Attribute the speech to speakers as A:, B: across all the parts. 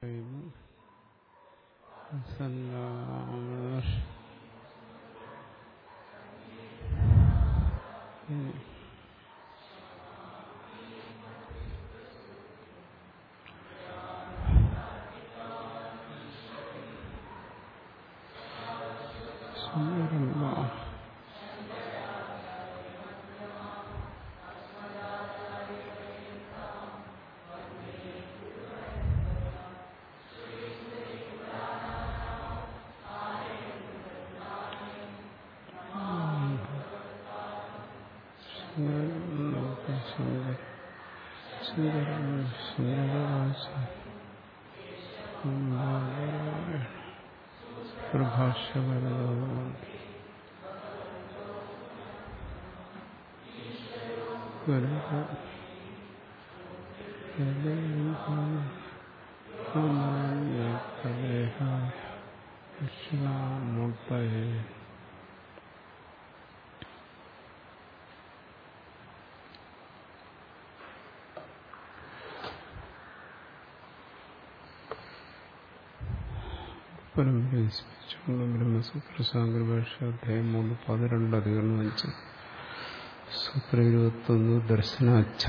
A: സല്ലാമർ പ്രഭാഷകരവും ദക്ഷിണാമൂർത്തയെ പരമ്പരസ്മിച്ചുകൊണ്ട് ബ്രഹ്മസൂത്ര സാങ്കരഭാഷ അധ്യായം മൂന്ന് പതിരണ്ട് അധികരണം അഞ്ച് സൂത്ര ഇരുപത്തൊന്ന് ദർശനാച്ഛ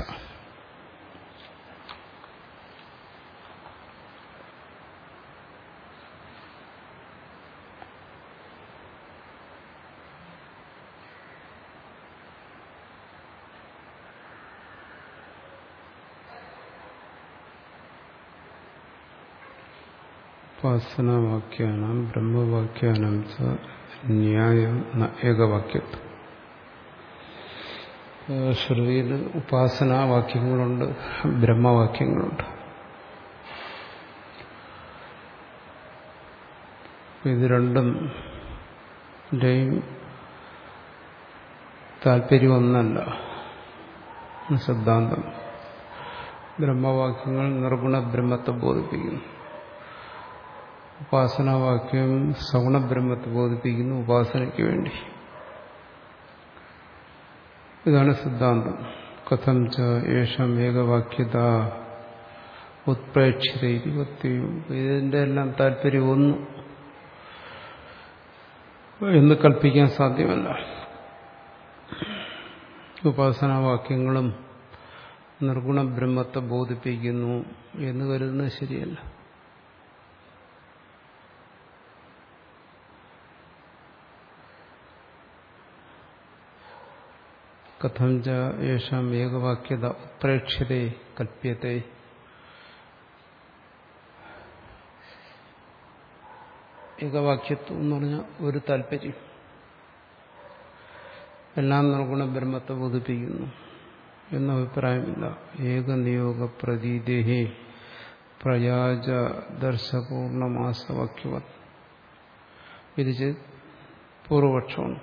A: ഉപാസനാവാക്യാനം ബ്രഹ്മവാക്യാനം ച ന്യായം ന ഏകവാക്യത്വം ശ്രുതിയിൽ ഉപാസനാവാക്യങ്ങളുണ്ട് ബ്രഹ്മവാക്യങ്ങളുണ്ട് ഇത് രണ്ടും താല്പര്യം ഒന്നല്ല സിദ്ധാന്തം ബ്രഹ്മവാക്യങ്ങൾ നിർഗുണ ബ്രഹ്മത്തെ ബോധിപ്പിക്കുന്നു ഉപാസനാവാക്യം സഗുണബ്രഹ്മത്തെ ബോധിപ്പിക്കുന്നു ഉപാസനയ്ക്ക് വേണ്ടി ഇതാണ് സിദ്ധാന്തം കഥം ച യേഷം ഏകവാക്യത ഉത്പ്രേക്ഷിതയും ഇതിന്റെ എല്ലാം താല്പര്യം ഒന്ന് എന്ന് കൽപ്പിക്കാൻ സാധ്യമല്ല ഉപാസനാവാക്യങ്ങളും നിർഗുണ ബ്രഹ്മത്തെ ബോധിപ്പിക്കുന്നു എന്ന് കരുതുന്നത് ശരിയല്ല കഥം ച യേശാം ഏകവാക്യത ഉത്പ്രേക്ഷ്യതേ കൽപ്യത്തെ ഏകവാക്യത്വം എന്ന് പറഞ്ഞാൽ ഒരു താല്പര്യം എല്ലാം നിർഗുണ ബ്രഹ്മത്തെ ബോധിപ്പിക്കുന്നു എന്ന അഭിപ്രായമില്ല ഏകനിയോഗ പ്രതീദേഹി പ്രയാജ ദർശപൂർണമാസവാക്യവത് ഇത് പൂർവപക്ഷമാണ്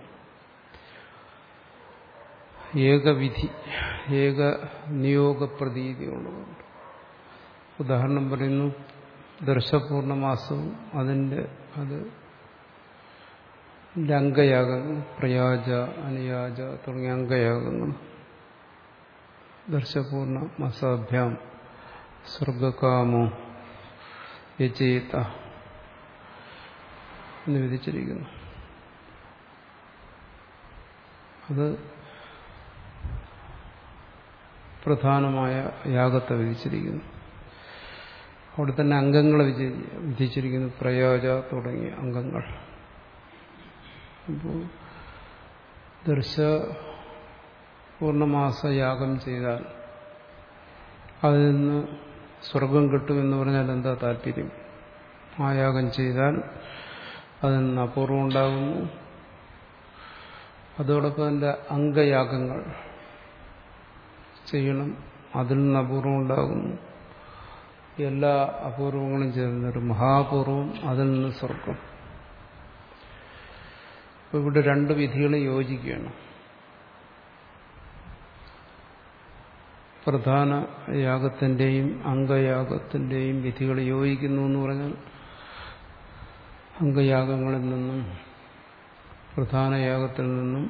A: ഏകവിധി ഏക നിയോഗ പ്രതീതിയുള്ളതുകൊണ്ട് ഉദാഹരണം പറയുന്നു ദർശപൂർണമാസവും അതിൻ്റെ അത് അംഗയാഗങ്ങൾ പ്രയാജ അനുയാജ തുടങ്ങിയ അംഗയാഗങ്ങൾ ദർശപൂർണ മാസാഭ്യാം സ്വർഗകാമോ യചേത എന്ന് വിധിച്ചിരിക്കുന്നു അത് പ്രധാനമായ യാഗത്തെ വിധിച്ചിരിക്കുന്നു അവിടെ തന്നെ അംഗങ്ങളെ വിധിച്ചിരിക്കുന്നു പ്രയോജ തുടങ്ങിയ അംഗങ്ങൾ അപ്പോൾ ദർശ പൂർണ്ണമാസ യാഗം ചെയ്താൽ അതിൽ നിന്ന് സ്വർഗം കിട്ടുമെന്ന് പറഞ്ഞാൽ എന്താ താല്പര്യം ആ യാഗം ചെയ്താൽ അതിൽ നിന്ന് അപൂർവം ഉണ്ടാകുന്നു അതോടൊപ്പം അതിൻ്റെ അംഗയാഗങ്ങൾ ചെയ്യണം അതിൽ നിന്ന് അപൂർവം ഉണ്ടാകുന്നു എല്ലാ അപൂർവങ്ങളും ചേർന്നൊരു മഹാപൂർവം അതിൽ നിന്ന് സ്വർഗം അപ്പൊ ഇവിടെ രണ്ട് വിധികളും യോജിക്കുകയാണ് പ്രധാന യാഗത്തിന്റെയും അംഗയാഗത്തിന്റെയും വിധികൾ യോജിക്കുന്നു എന്ന് പറഞ്ഞാൽ അംഗയാഗങ്ങളിൽ നിന്നും പ്രധാന യാഗത്തിൽ നിന്നും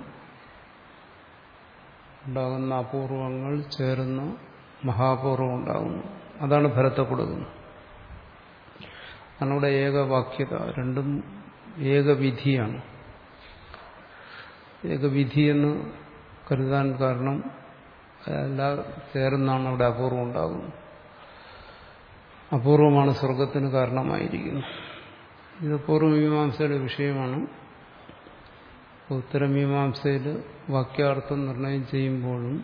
A: ഉണ്ടാകുന്ന അപൂർവങ്ങൾ ചേർന്ന് മഹാപൂർവം ഉണ്ടാകുന്നു അതാണ് ഫലത്തെ കൊടുക്കുന്നത് കാരണം ഇവിടെ ഏകവാക്യത രണ്ടും ഏകവിധിയാണ് ഏകവിധി എന്ന് കരുതാൻ കാരണം അതെല്ലാം ചേർന്നാണ് അവിടെ അപൂർവം ഉണ്ടാകുന്നത് അപൂർവമാണ് സ്വർഗത്തിന് കാരണമായിരിക്കുന്നത് ഇത് പൂർവ്വമീമാംസയുടെ വിഷയമാണ് ഉത്തരമീമാംസയിൽ വാക്യാർത്ഥം നിർണയം ചെയ്യുമ്പോഴും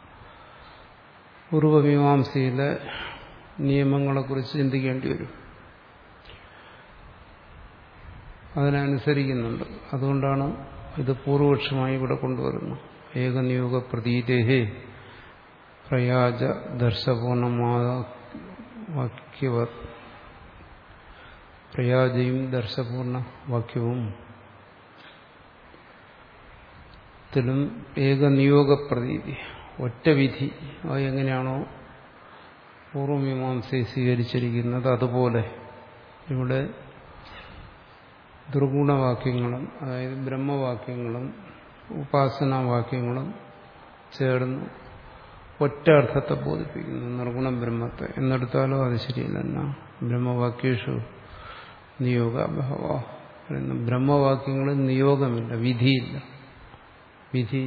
A: പൂർവമീമാംസയിലെ നിയമങ്ങളെക്കുറിച്ച് ചിന്തിക്കേണ്ടി വരും അതിനനുസരിക്കുന്നുണ്ട് അതുകൊണ്ടാണ് ഇത് പൂർവപക്ഷമായി ഇവിടെ കൊണ്ടുവരുന്നത് ഏകനിയോഗ പ്രതീതേഹേ പ്രയാജ ദർശപൂർണമായ വാക്യവ പ്രയാജയും ദർശപൂർണ വാക്യവും ത്തിലും ഏകനിയോഗ പ്രതീതി ഒറ്റ വിധി അത് എങ്ങനെയാണോ പൂർവമീമാംസയെ സ്വീകരിച്ചിരിക്കുന്നത് അതുപോലെ ഇവിടെ ദുർഗുണവാക്യങ്ങളും അതായത് ബ്രഹ്മവാക്യങ്ങളും ഉപാസനാവാക്യങ്ങളും ചേർന്ന് ഒറ്റ അർത്ഥത്തെ ബോധിപ്പിക്കുന്നു നിർഗുണ ബ്രഹ്മത്തെ എന്നെടുത്താലോ അത് ശരിയല്ല ബ്രഹ്മവാക്യേഷു നിയോഗ ബഹവ ബ്രഹ്മവാക്യങ്ങളിൽ നിയോഗമില്ല വിധിയില്ല വിധി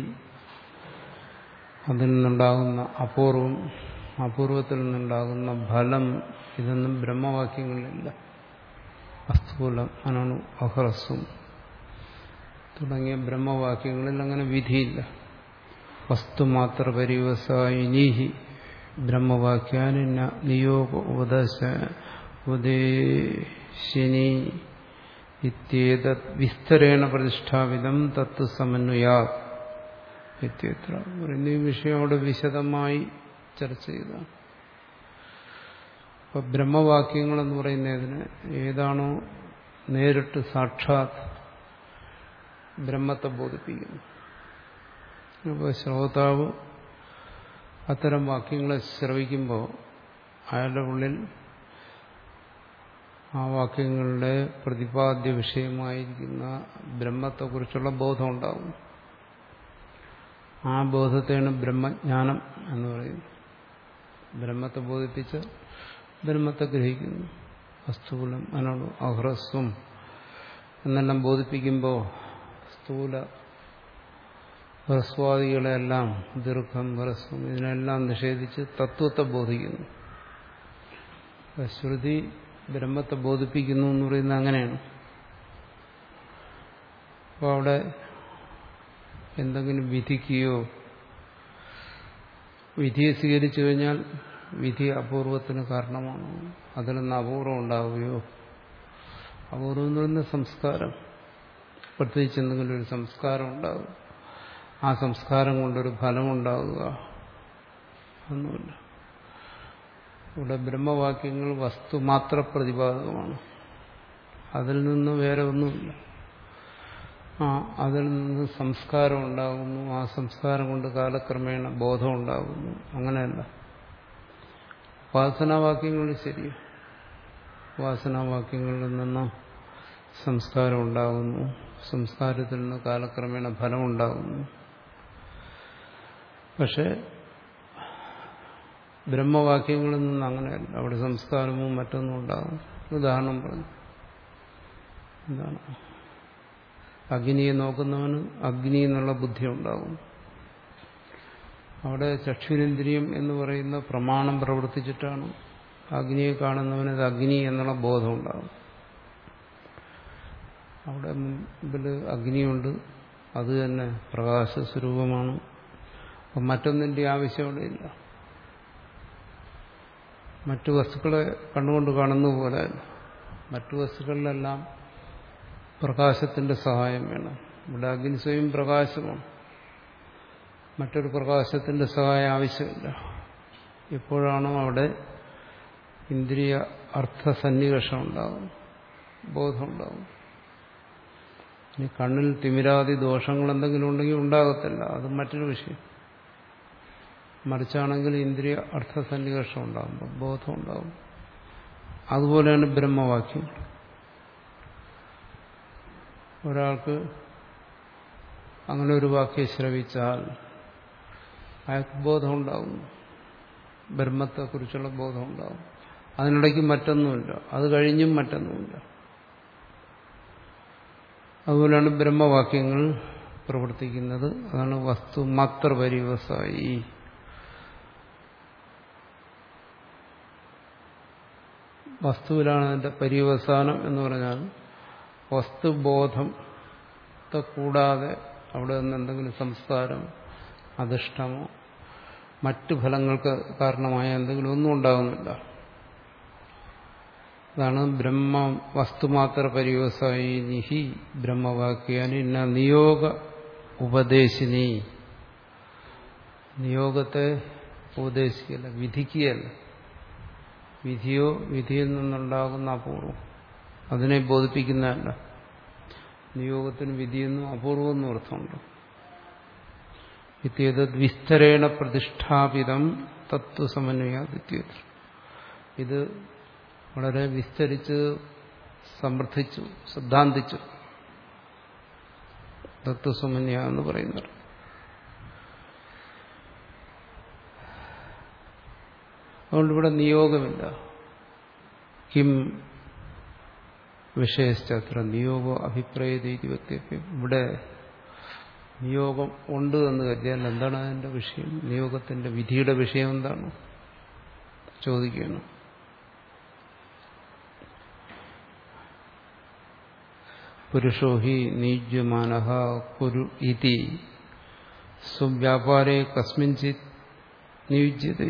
A: അതിൽ നിന്നുണ്ടാകുന്ന അപൂർവം അപൂർവത്തിൽ നിന്നുണ്ടാകുന്ന ഫലം ഇതൊന്നും ബ്രഹ്മവാക്യങ്ങളിലില്ല അസ്ഥൂലം അനണു അഹ്രസ്വം തുടങ്ങിയ ബ്രഹ്മവാക്യങ്ങളിൽ അങ്ങനെ വിധിയില്ല വസ്തുമാത്ര പരിവസായിനീഹി ബ്രഹ്മവാക്യാനി നിയോഗ ഉപദേശ ഉപദേശിനി ഇത്യേതത് വിസ്തരേണ പ്രതിഷ്ഠാപിതം തത്വ സമന്വയാ ഇത്യത്ര പറയുന്ന ഈ വിഷയം അവിടെ വിശദമായി ചർച്ച ചെയ്തതാണ് അപ്പൊ ബ്രഹ്മവാക്യങ്ങൾ എന്ന് പറയുന്നതിന് ഏതാണോ നേരിട്ട് സാക്ഷാത് ബ്രഹ്മത്തെ ബോധിപ്പിക്കുന്നു അപ്പോൾ ശ്രോതാവ് അത്തരം വാക്യങ്ങളെ ശ്രവിക്കുമ്പോൾ അയാളുടെ ഉള്ളിൽ ആ വാക്യങ്ങളുടെ പ്രതിപാദ്യ വിഷയമായിരിക്കുന്ന ബ്രഹ്മത്തെക്കുറിച്ചുള്ള ബോധം ഉണ്ടാകും ആ ബോധത്തെയാണ് ബ്രഹ്മജ്ഞാനം എന്ന് പറയുന്നത് ബ്രഹ്മത്തെ ബോധിപ്പിച്ച് ബ്രഹ്മത്തെ ഗ്രഹിക്കുന്നു അസ്ഥൂലം അനണു അഹ്രസ്വം എന്നെല്ലാം ബോധിപ്പിക്കുമ്പോൾ സ്ഥൂല ഹ്രസ്വാദികളെല്ലാം ദീർഘം ഹ്രസ്വം ഇതിനെല്ലാം നിഷേധിച്ച് തത്വത്തെ ബോധിക്കുന്നു ശ്രുതി ബ്രഹ്മത്തെ ബോധിപ്പിക്കുന്നു എന്ന് പറയുന്നത് അങ്ങനെയാണ് അപ്പോൾ അവിടെ എന്തെങ്കിലും വിധിക്കുകയോ വിധിയെ സ്വീകരിച്ചു കഴിഞ്ഞാൽ വിധി അപൂർവത്തിന് കാരണമാണ് അതിൽ നിന്ന് അപൂർവം ഉണ്ടാവുകയോ അപൂർവം എന്ന് പറയുന്ന സംസ്കാരം പ്രത്യേകിച്ച് എന്തെങ്കിലും ഒരു സംസ്കാരം ഉണ്ടാകും ആ സംസ്കാരം കൊണ്ടൊരു ഫലമുണ്ടാകുക ഒന്നുമില്ല ഇവിടെ ബ്രഹ്മവാക്യങ്ങൾ വസ്തുമാത്ര പ്രതിപാദകമാണ് അതിൽ നിന്ന് വേറെ ഒന്നുമില്ല ആ അതിൽ നിന്ന് സംസ്കാരം ഉണ്ടാകുന്നു ആ സംസ്കാരം കൊണ്ട് കാലക്രമേണ ബോധം ഉണ്ടാകുന്നു അങ്ങനെയല്ല ഉപാസനാവാക്യങ്ങൾ ശരി ഉപാസനാവാക്യങ്ങളിൽ നിന്ന് സംസ്കാരം ഉണ്ടാകുന്നു സംസ്കാരത്തിൽ നിന്ന് കാലക്രമേണ ഫലമുണ്ടാകുന്നു പക്ഷെ ബ്രഹ്മവാക്യങ്ങളിൽ നിന്ന് അങ്ങനെയല്ല അവിടെ സംസ്കാരവും മറ്റൊന്നും ഉണ്ടാകും ഉദാഹരണം പറഞ്ഞു എന്താണ് അഗ്നിയെ നോക്കുന്നവന് അഗ്നി എന്നുള്ള ബുദ്ധി ഉണ്ടാകും അവിടെ ചക്ഷുരേന്ദ്രിയം എന്ന് പറയുന്ന പ്രമാണം പ്രവർത്തിച്ചിട്ടാണ് അഗ്നിയെ കാണുന്നവന് അത് അഗ്നി എന്നുള്ള ബോധം ഉണ്ടാകും അവിടെ മുമ്പിൽ അഗ്നിയുണ്ട് അത് തന്നെ പ്രകാശ സ്വരൂപമാണ് അപ്പം മറ്റൊന്നിൻ്റെ ആവശ്യം അവിടെ ഇല്ല മറ്റു വസ്തുക്കളെ കണ്ണുകൊണ്ട് കാണുന്ന പോലെ മറ്റു വസ്തുക്കളിലെല്ലാം പ്രകാശത്തിന്റെ സഹായം വേണം ഇവിടെ അഗ്നി സ്വയം പ്രകാശമാണ് മറ്റൊരു പ്രകാശത്തിന്റെ സഹായം ആവശ്യമില്ല എപ്പോഴാണോ അവിടെ ഇന്ദ്രിയ അർത്ഥസന്നിവേഷം ഉണ്ടാകും ബോധമുണ്ടാകും ഇനി കണ്ണിൽ തിമിരാതി ദോഷങ്ങൾ എന്തെങ്കിലും ഉണ്ടെങ്കിൽ ഉണ്ടാകത്തില്ല അത് മറ്റൊരു വിഷയം മറിച്ചാണെങ്കിൽ ഇന്ദ്രിയ അർത്ഥസന്നിവേഷം ഉണ്ടാകുമ്പോൾ ബോധം ഉണ്ടാകും അതുപോലെയാണ് ബ്രഹ്മവാക്യങ്ങൾ ഒരാൾക്ക് അങ്ങനെ ഒരു വാക്യം ശ്രവിച്ചാൽ അയാൾക്ക് ബോധമുണ്ടാകും ബ്രഹ്മത്തെക്കുറിച്ചുള്ള ബോധമുണ്ടാകും അതിനിടയ്ക്ക് മറ്റൊന്നുമില്ല അത് കഴിഞ്ഞും മറ്റൊന്നുമില്ല അതുപോലെയാണ് ബ്രഹ്മവാക്യങ്ങൾ പ്രവർത്തിക്കുന്നത് അതാണ് വസ്തു മാത്ര പരിവസായി വസ്തുവിലാണ് അതിന്റെ പര്യവസാനം എന്ന് പറഞ്ഞാൽ വസ്തുബോധത്തെ കൂടാതെ അവിടെ നിന്ന് എന്തെങ്കിലും സംസ്കാരം അധിഷ്ഠമോ മറ്റു ഫലങ്ങൾക്ക് കാരണമായ എന്തെങ്കിലും ഒന്നും ഉണ്ടാകുന്നില്ല അതാണ് ബ്രഹ്മ വസ്തുമാത്ര പര്യവസായി നിഹി ബ്രഹ്മവാക്യാനി ന നിയോഗ ഉപദേശിനി നിയോഗത്തെ ഉപദേശിക്കല്ല വിധിക്കുകയല്ല വിധിയോ വിധിയിൽ നിന്നുണ്ടാകുന്ന അപൂർവം അതിനെ ബോധിപ്പിക്കുന്നതല്ല നിയോഗത്തിന് വിധിയെന്നും അപൂർവമെന്നും അർത്ഥമുണ്ട് ഇത്യത് വിസ്തരേണ പ്രതിഷ്ഠാപിതം തത്വസമന്വയാദിത്യത് ഇത് വളരെ വിസ്തരിച്ച് സമർത്ഥിച്ചു സിദ്ധാന്തിച്ചു തത്വസമന്യ എന്ന് പറയുന്നത് അതുകൊണ്ട് ഇവിടെ നിയോഗമില്ല കിം വിഷയശ്ചത്ര നിയോഗോ അഭിപ്രായതീതി വ്യക്തിത്വം ഇവിടെ നിയോഗം ഉണ്ട് എന്ന് കരുതിയാൽ എന്താണ് അതിന്റെ വിഷയം നിയോഗത്തിന്റെ വിധിയുടെ വിഷയം എന്താണ് ചോദിക്കുകയാണ് പുരുഷോ ഹി നീജ്യമാന കുരു ഇതി സ്വവ്യാപാരേ കസ്മിൻചിത് നിയുജ്യത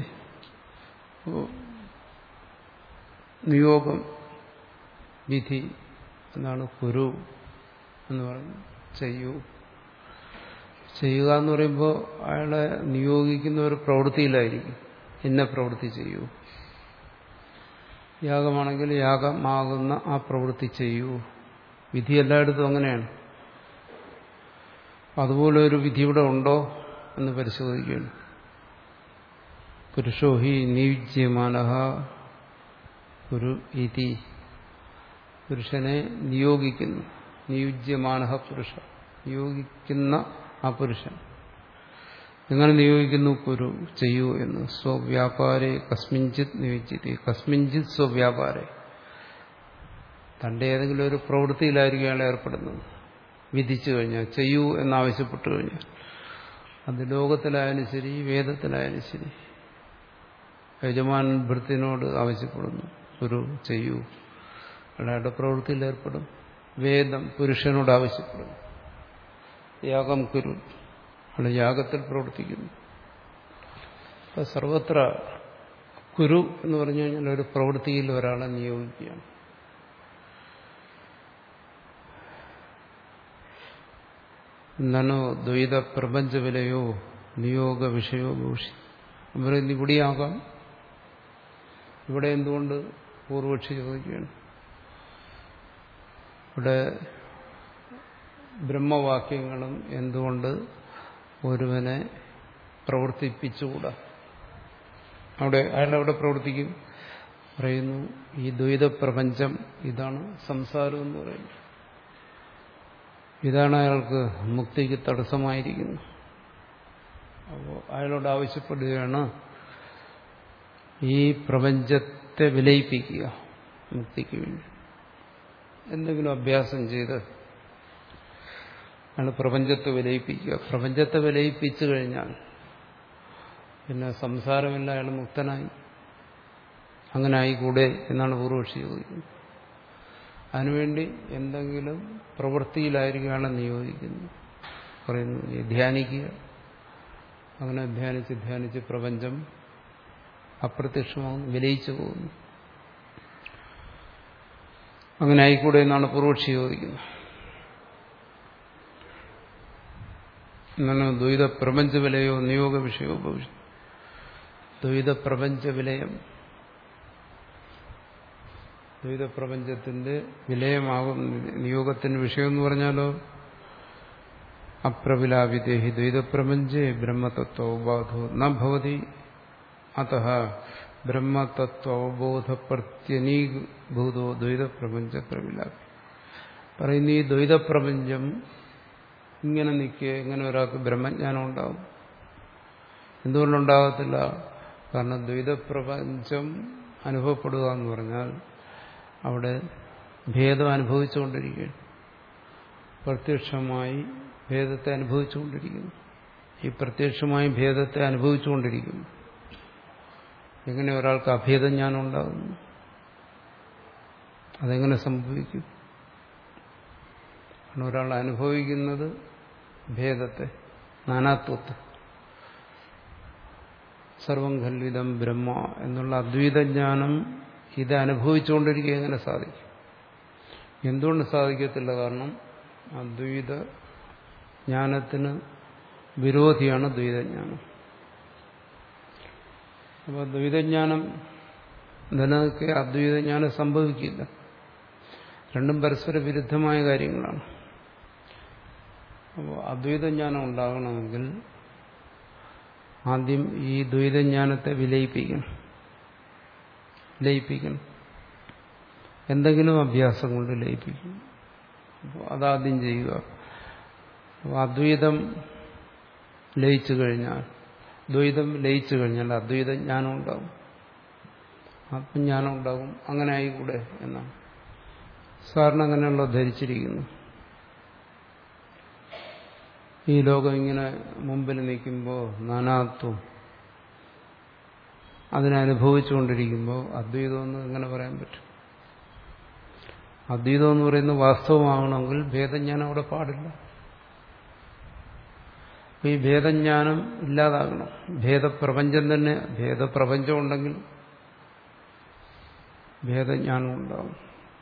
A: നിയോഗം വിധി എന്നാണ് കുരു എന്ന് പറഞ്ഞു ചെയ്യൂ ചെയ്യുക എന്ന് പറയുമ്പോൾ അയാളെ നിയോഗിക്കുന്ന ഒരു പ്രവൃത്തിയിലായിരിക്കും ഇന്ന പ്രവൃത്തി ചെയ്യൂ യാഗമാണെങ്കിൽ യാഗമാകുന്ന ആ പ്രവൃത്തി ചെയ്യൂ വിധി എല്ലായിടത്തും അങ്ങനെയാണ് അതുപോലെ ഒരു വിധി ഇവിടെ ഉണ്ടോ എന്ന് പരിശോധിക്കുകയാണ് പുരുഷോ ഹി നിയുജ്യമാന ഒരു ഇതി പുരുഷനെ നിയോഗിക്കുന്നു നിയുജ്യമാന പുരുഷ നിയോഗിക്കുന്ന ആ പുരുഷൻ എങ്ങനെ നിയോഗിക്കുന്നു കുരു ചെയ്യൂ എന്ന് സ്വവ്യാപാരെ കസ്മിഞ്ചിത് നിയോഗിച്ചിട്ട് കസ്മിഞ്ചിത് സ്വവ്യാപാരെ തന്റെ ഏതെങ്കിലും ഒരു പ്രവൃത്തിയിലായിരിക്കും അയാൾ ഏർപ്പെടുന്നത് വിധിച്ചു കഴിഞ്ഞാൽ ചെയ്യൂ എന്നാവശ്യപ്പെട്ടു കഴിഞ്ഞാൽ അത് ലോകത്തിലായാലും ശരി വേദത്തിലായാലും ശരി യജമാൻ ഭൃത്തിനോട് ആവശ്യപ്പെടുന്നു ഒരു ചെയ്യൂ അയാളുടെ പ്രവൃത്തിയിൽ ഏർപ്പെടും വേദം പുരുഷനോട് ആവശ്യപ്പെടുന്നു യാഗം കുരു അയാൾ യാഗത്തിൽ പ്രവർത്തിക്കുന്നു അപ്പൊ സർവത്ര കുരു എന്ന് പറഞ്ഞു കഴിഞ്ഞാൽ ഒരു പ്രവൃത്തിയിൽ ഒരാളെ നിയോഗിക്കുകയാണ് നനോ ദ്വൈത പ്രപഞ്ചവിലയോ നിയോഗ വിഷയോ ഭൂഷി പറയുന്നത് ഇവിടെയാകാം ഇവിടെ എന്തുകൊണ്ട് പൂർവക്ഷി ചോദിക്കുകയാണ് ഇവിടെ ബ്രഹ്മവാക്യങ്ങളും എന്തുകൊണ്ട് ഒരുവനെ പ്രവർത്തിപ്പിച്ചുകൂടാ അവിടെ അയാൾ അവിടെ പ്രവർത്തിക്കും പറയുന്നു ഈ ദ്വൈത പ്രപഞ്ചം ഇതാണ് സംസാരം എന്ന് പറയുന്നത് ഇതാണ് അയാൾക്ക് മുക്തിക്ക് തടസ്സമായിരിക്കുന്നത് അപ്പോൾ അയാളോട് ആവശ്യപ്പെടുകയാണ് ഈ പ്രപഞ്ചത്തെ വിലയിപ്പിക്കുക മുക്തിക്ക് വേണ്ടി എന്തെങ്കിലും അഭ്യാസം ചെയ്ത് അയാൾ പ്രപഞ്ചത്തെ വിലയിപ്പിക്കുക പ്രപഞ്ചത്തെ വിലയിപ്പിച്ചു കഴിഞ്ഞാൽ പിന്നെ സംസാരമില്ല അയാൾ മുക്തനായി അങ്ങനെ ആയിക്കൂടെ എന്നാണ് പൂർവക്ഷി ചോദിക്കുന്നത് അതിനുവേണ്ടി എന്തെങ്കിലും പ്രവൃത്തിയിലായിരിക്കും അയാളെ നിയോഗിക്കുന്നു പറയുന്നു നീ ധ്യാനിക്കുക അങ്ങനെ ധ്യാനിച്ച് ധ്യാനിച്ച് പ്രപഞ്ചം അപ്രത്യക്ഷമാകുന്നു വിലയിച്ചു പോകുന്നു അങ്ങനെ ആയിക്കൂടെ എന്നാണ് പൂർവക്ഷി ചോദിക്കുന്നത് എന്നാണ് ദ്വൈത പ്രപഞ്ച വിലയോ നിയോഗ വിഷയോ ഭവിഷ്യ ദ്വൈത പ്രപഞ്ച വിലയം ദ്വൈത പ്രപഞ്ചത്തിന്റെ വിലയമാകും നിയോഗത്തിന് വിഷയം എന്ന് പറഞ്ഞാലോ അപ്രവിലാപിതേഹി ദ്വൈതപ്രപഞ്ചേ ബ്രഹ്മതത്വബോധോ ന ഭവതി അത ബ്രഹ്മതത്വബോധപ്രത്യനീഭൂതോ ദ്വൈതപ്രപഞ്ച പ്രവിലാപി പറയുന്ന ഈ ദ്വൈതപ്രപഞ്ചം ഇങ്ങനെ നിൽക്കുക ഇങ്ങനെ ഒരാൾക്ക് ബ്രഹ്മജ്ഞാനം ഉണ്ടാവും എന്തുകൊണ്ടുണ്ടാകത്തില്ല കാരണം ദ്വൈതപ്രപഞ്ചം അനുഭവപ്പെടുക എന്ന് പറഞ്ഞാൽ അവിടെ ഭേദം അനുഭവിച്ചുകൊണ്ടിരിക്കുകയാണ് പ്രത്യക്ഷമായി ഭേദത്തെ അനുഭവിച്ചുകൊണ്ടിരിക്കുന്നു ഈ പ്രത്യക്ഷമായി ഭേദത്തെ അനുഭവിച്ചുകൊണ്ടിരിക്കുന്നു എങ്ങനെ ഒരാൾക്ക് അഭേദജ്ഞാനം ഉണ്ടാകുന്നു അതെങ്ങനെ സംഭവിക്കും കാരണം ഒരാൾ അനുഭവിക്കുന്നത് ഭേദത്തെ നാനാത്വത്തെ സർവം ഖല്വിതം ബ്രഹ്മ എന്നുള്ള അദ്വൈതജ്ഞാനം ഇത് അനുഭവിച്ചുകൊണ്ടിരിക്കുക എങ്ങനെ സാധിക്കും എന്തുകൊണ്ട് സാധിക്കത്തില്ല കാരണം അദ്വൈത ജ്ഞാനത്തിന് വിരോധിയാണ് ദ്വൈതജ്ഞാനം അപ്പോൾ ദ്വൈതജ്ഞാനം നിലനിൽക്കെ അദ്വൈതജ്ഞാനം സംഭവിക്കില്ല രണ്ടും പരസ്പര വിരുദ്ധമായ കാര്യങ്ങളാണ് അപ്പോൾ അദ്വൈതജ്ഞാനം ഉണ്ടാകണമെങ്കിൽ ആദ്യം ഈ ദ്വൈതജ്ഞാനത്തെ വിലയിപ്പിക്കണം ലയിപ്പിക്കണം എന്തെങ്കിലും അഭ്യാസം കൊണ്ട് ലയിപ്പിക്കണം അപ്പോൾ അതാദ്യം ചെയ്യുക അപ്പോൾ അദ്വൈതം ലയിച്ചു കഴിഞ്ഞാൽ ദ്വൈതം ലയിച്ചു കഴിഞ്ഞാൽ അദ്വൈത ജ്ഞാനം ഉണ്ടാകും ആത്മജ്ഞാനം ഉണ്ടാകും അങ്ങനെ ആയിക്കൂടെ എന്നാണ് സാറിന് അങ്ങനെയുള്ള ധരിച്ചിരിക്കുന്നു ഈ ലോകം ഇങ്ങനെ മുമ്പിൽ നിൽക്കുമ്പോൾ നാനാത്വം അതിനനുഭവിച്ചുകൊണ്ടിരിക്കുമ്പോൾ അദ്വൈതമെന്ന് എങ്ങനെ പറയാൻ പറ്റും അദ്വൈതം എന്ന് പറയുന്നത് വാസ്തവമാകണമെങ്കിൽ ഭേദജ്ഞാനം അവിടെ പാടില്ല അപ്പൊ ഈ ഭേദജ്ഞാനം ഇല്ലാതാകണം ഭേദപ്രപഞ്ചം തന്നെ ഭേദപ്രപഞ്ചം ഉണ്ടെങ്കിൽ ഭേദജ്ഞാനം ഉണ്ടാവും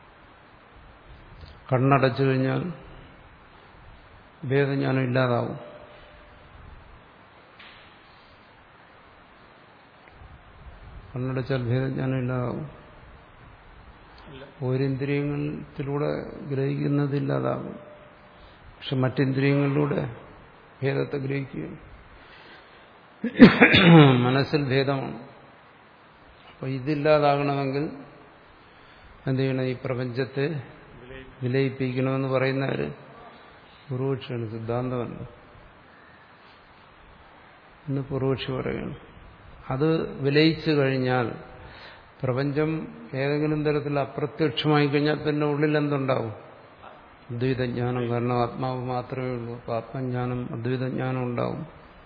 A: കണ്ണടച്ചു കഴിഞ്ഞാൽ ഭേദജ്ഞാനം ഇല്ലാതാവും കണ്ണടച്ചാൽ ഭേദജ്ഞാനം ഇല്ലാതാവും ഒരിന്ദ്രിയങ്ങളിലൂടെ ഗ്രഹിക്കുന്നതില്ലാതാകും പക്ഷെ മറ്റിന്ദ്രിയങ്ങളിലൂടെ ഭേദത്തെ ഗ്രഹിക്കുകയാണ് മനസ്സിൽ ഭേദമാണ് അപ്പൊ ഇതില്ലാതാകണമെങ്കിൽ എന്ത് ചെയ്യണം ഈ പ്രപഞ്ചത്തെ വിലയിപ്പിക്കണമെന്ന് പറയുന്നവര് പൂർവക്ഷിയാണ് സിദ്ധാന്തമല്ല എന്ന് പൂർവക്ഷി പറയുകയാണ് അത് വിലയിച്ചു കഴിഞ്ഞാൽ പ്രപഞ്ചം ഏതെങ്കിലും തരത്തിൽ അപ്രത്യക്ഷമായി കഴിഞ്ഞാൽ പിന്നെ ഉള്ളിൽ എന്തുണ്ടാവും അദ്വൈതജ്ഞാനം കാരണം ആത്മാവ് മാത്രമേ ഉള്ളൂ അപ്പൊ ആത്മജ്ഞാനം അദ്വൈതജ്ഞാനം ഉണ്ടാവും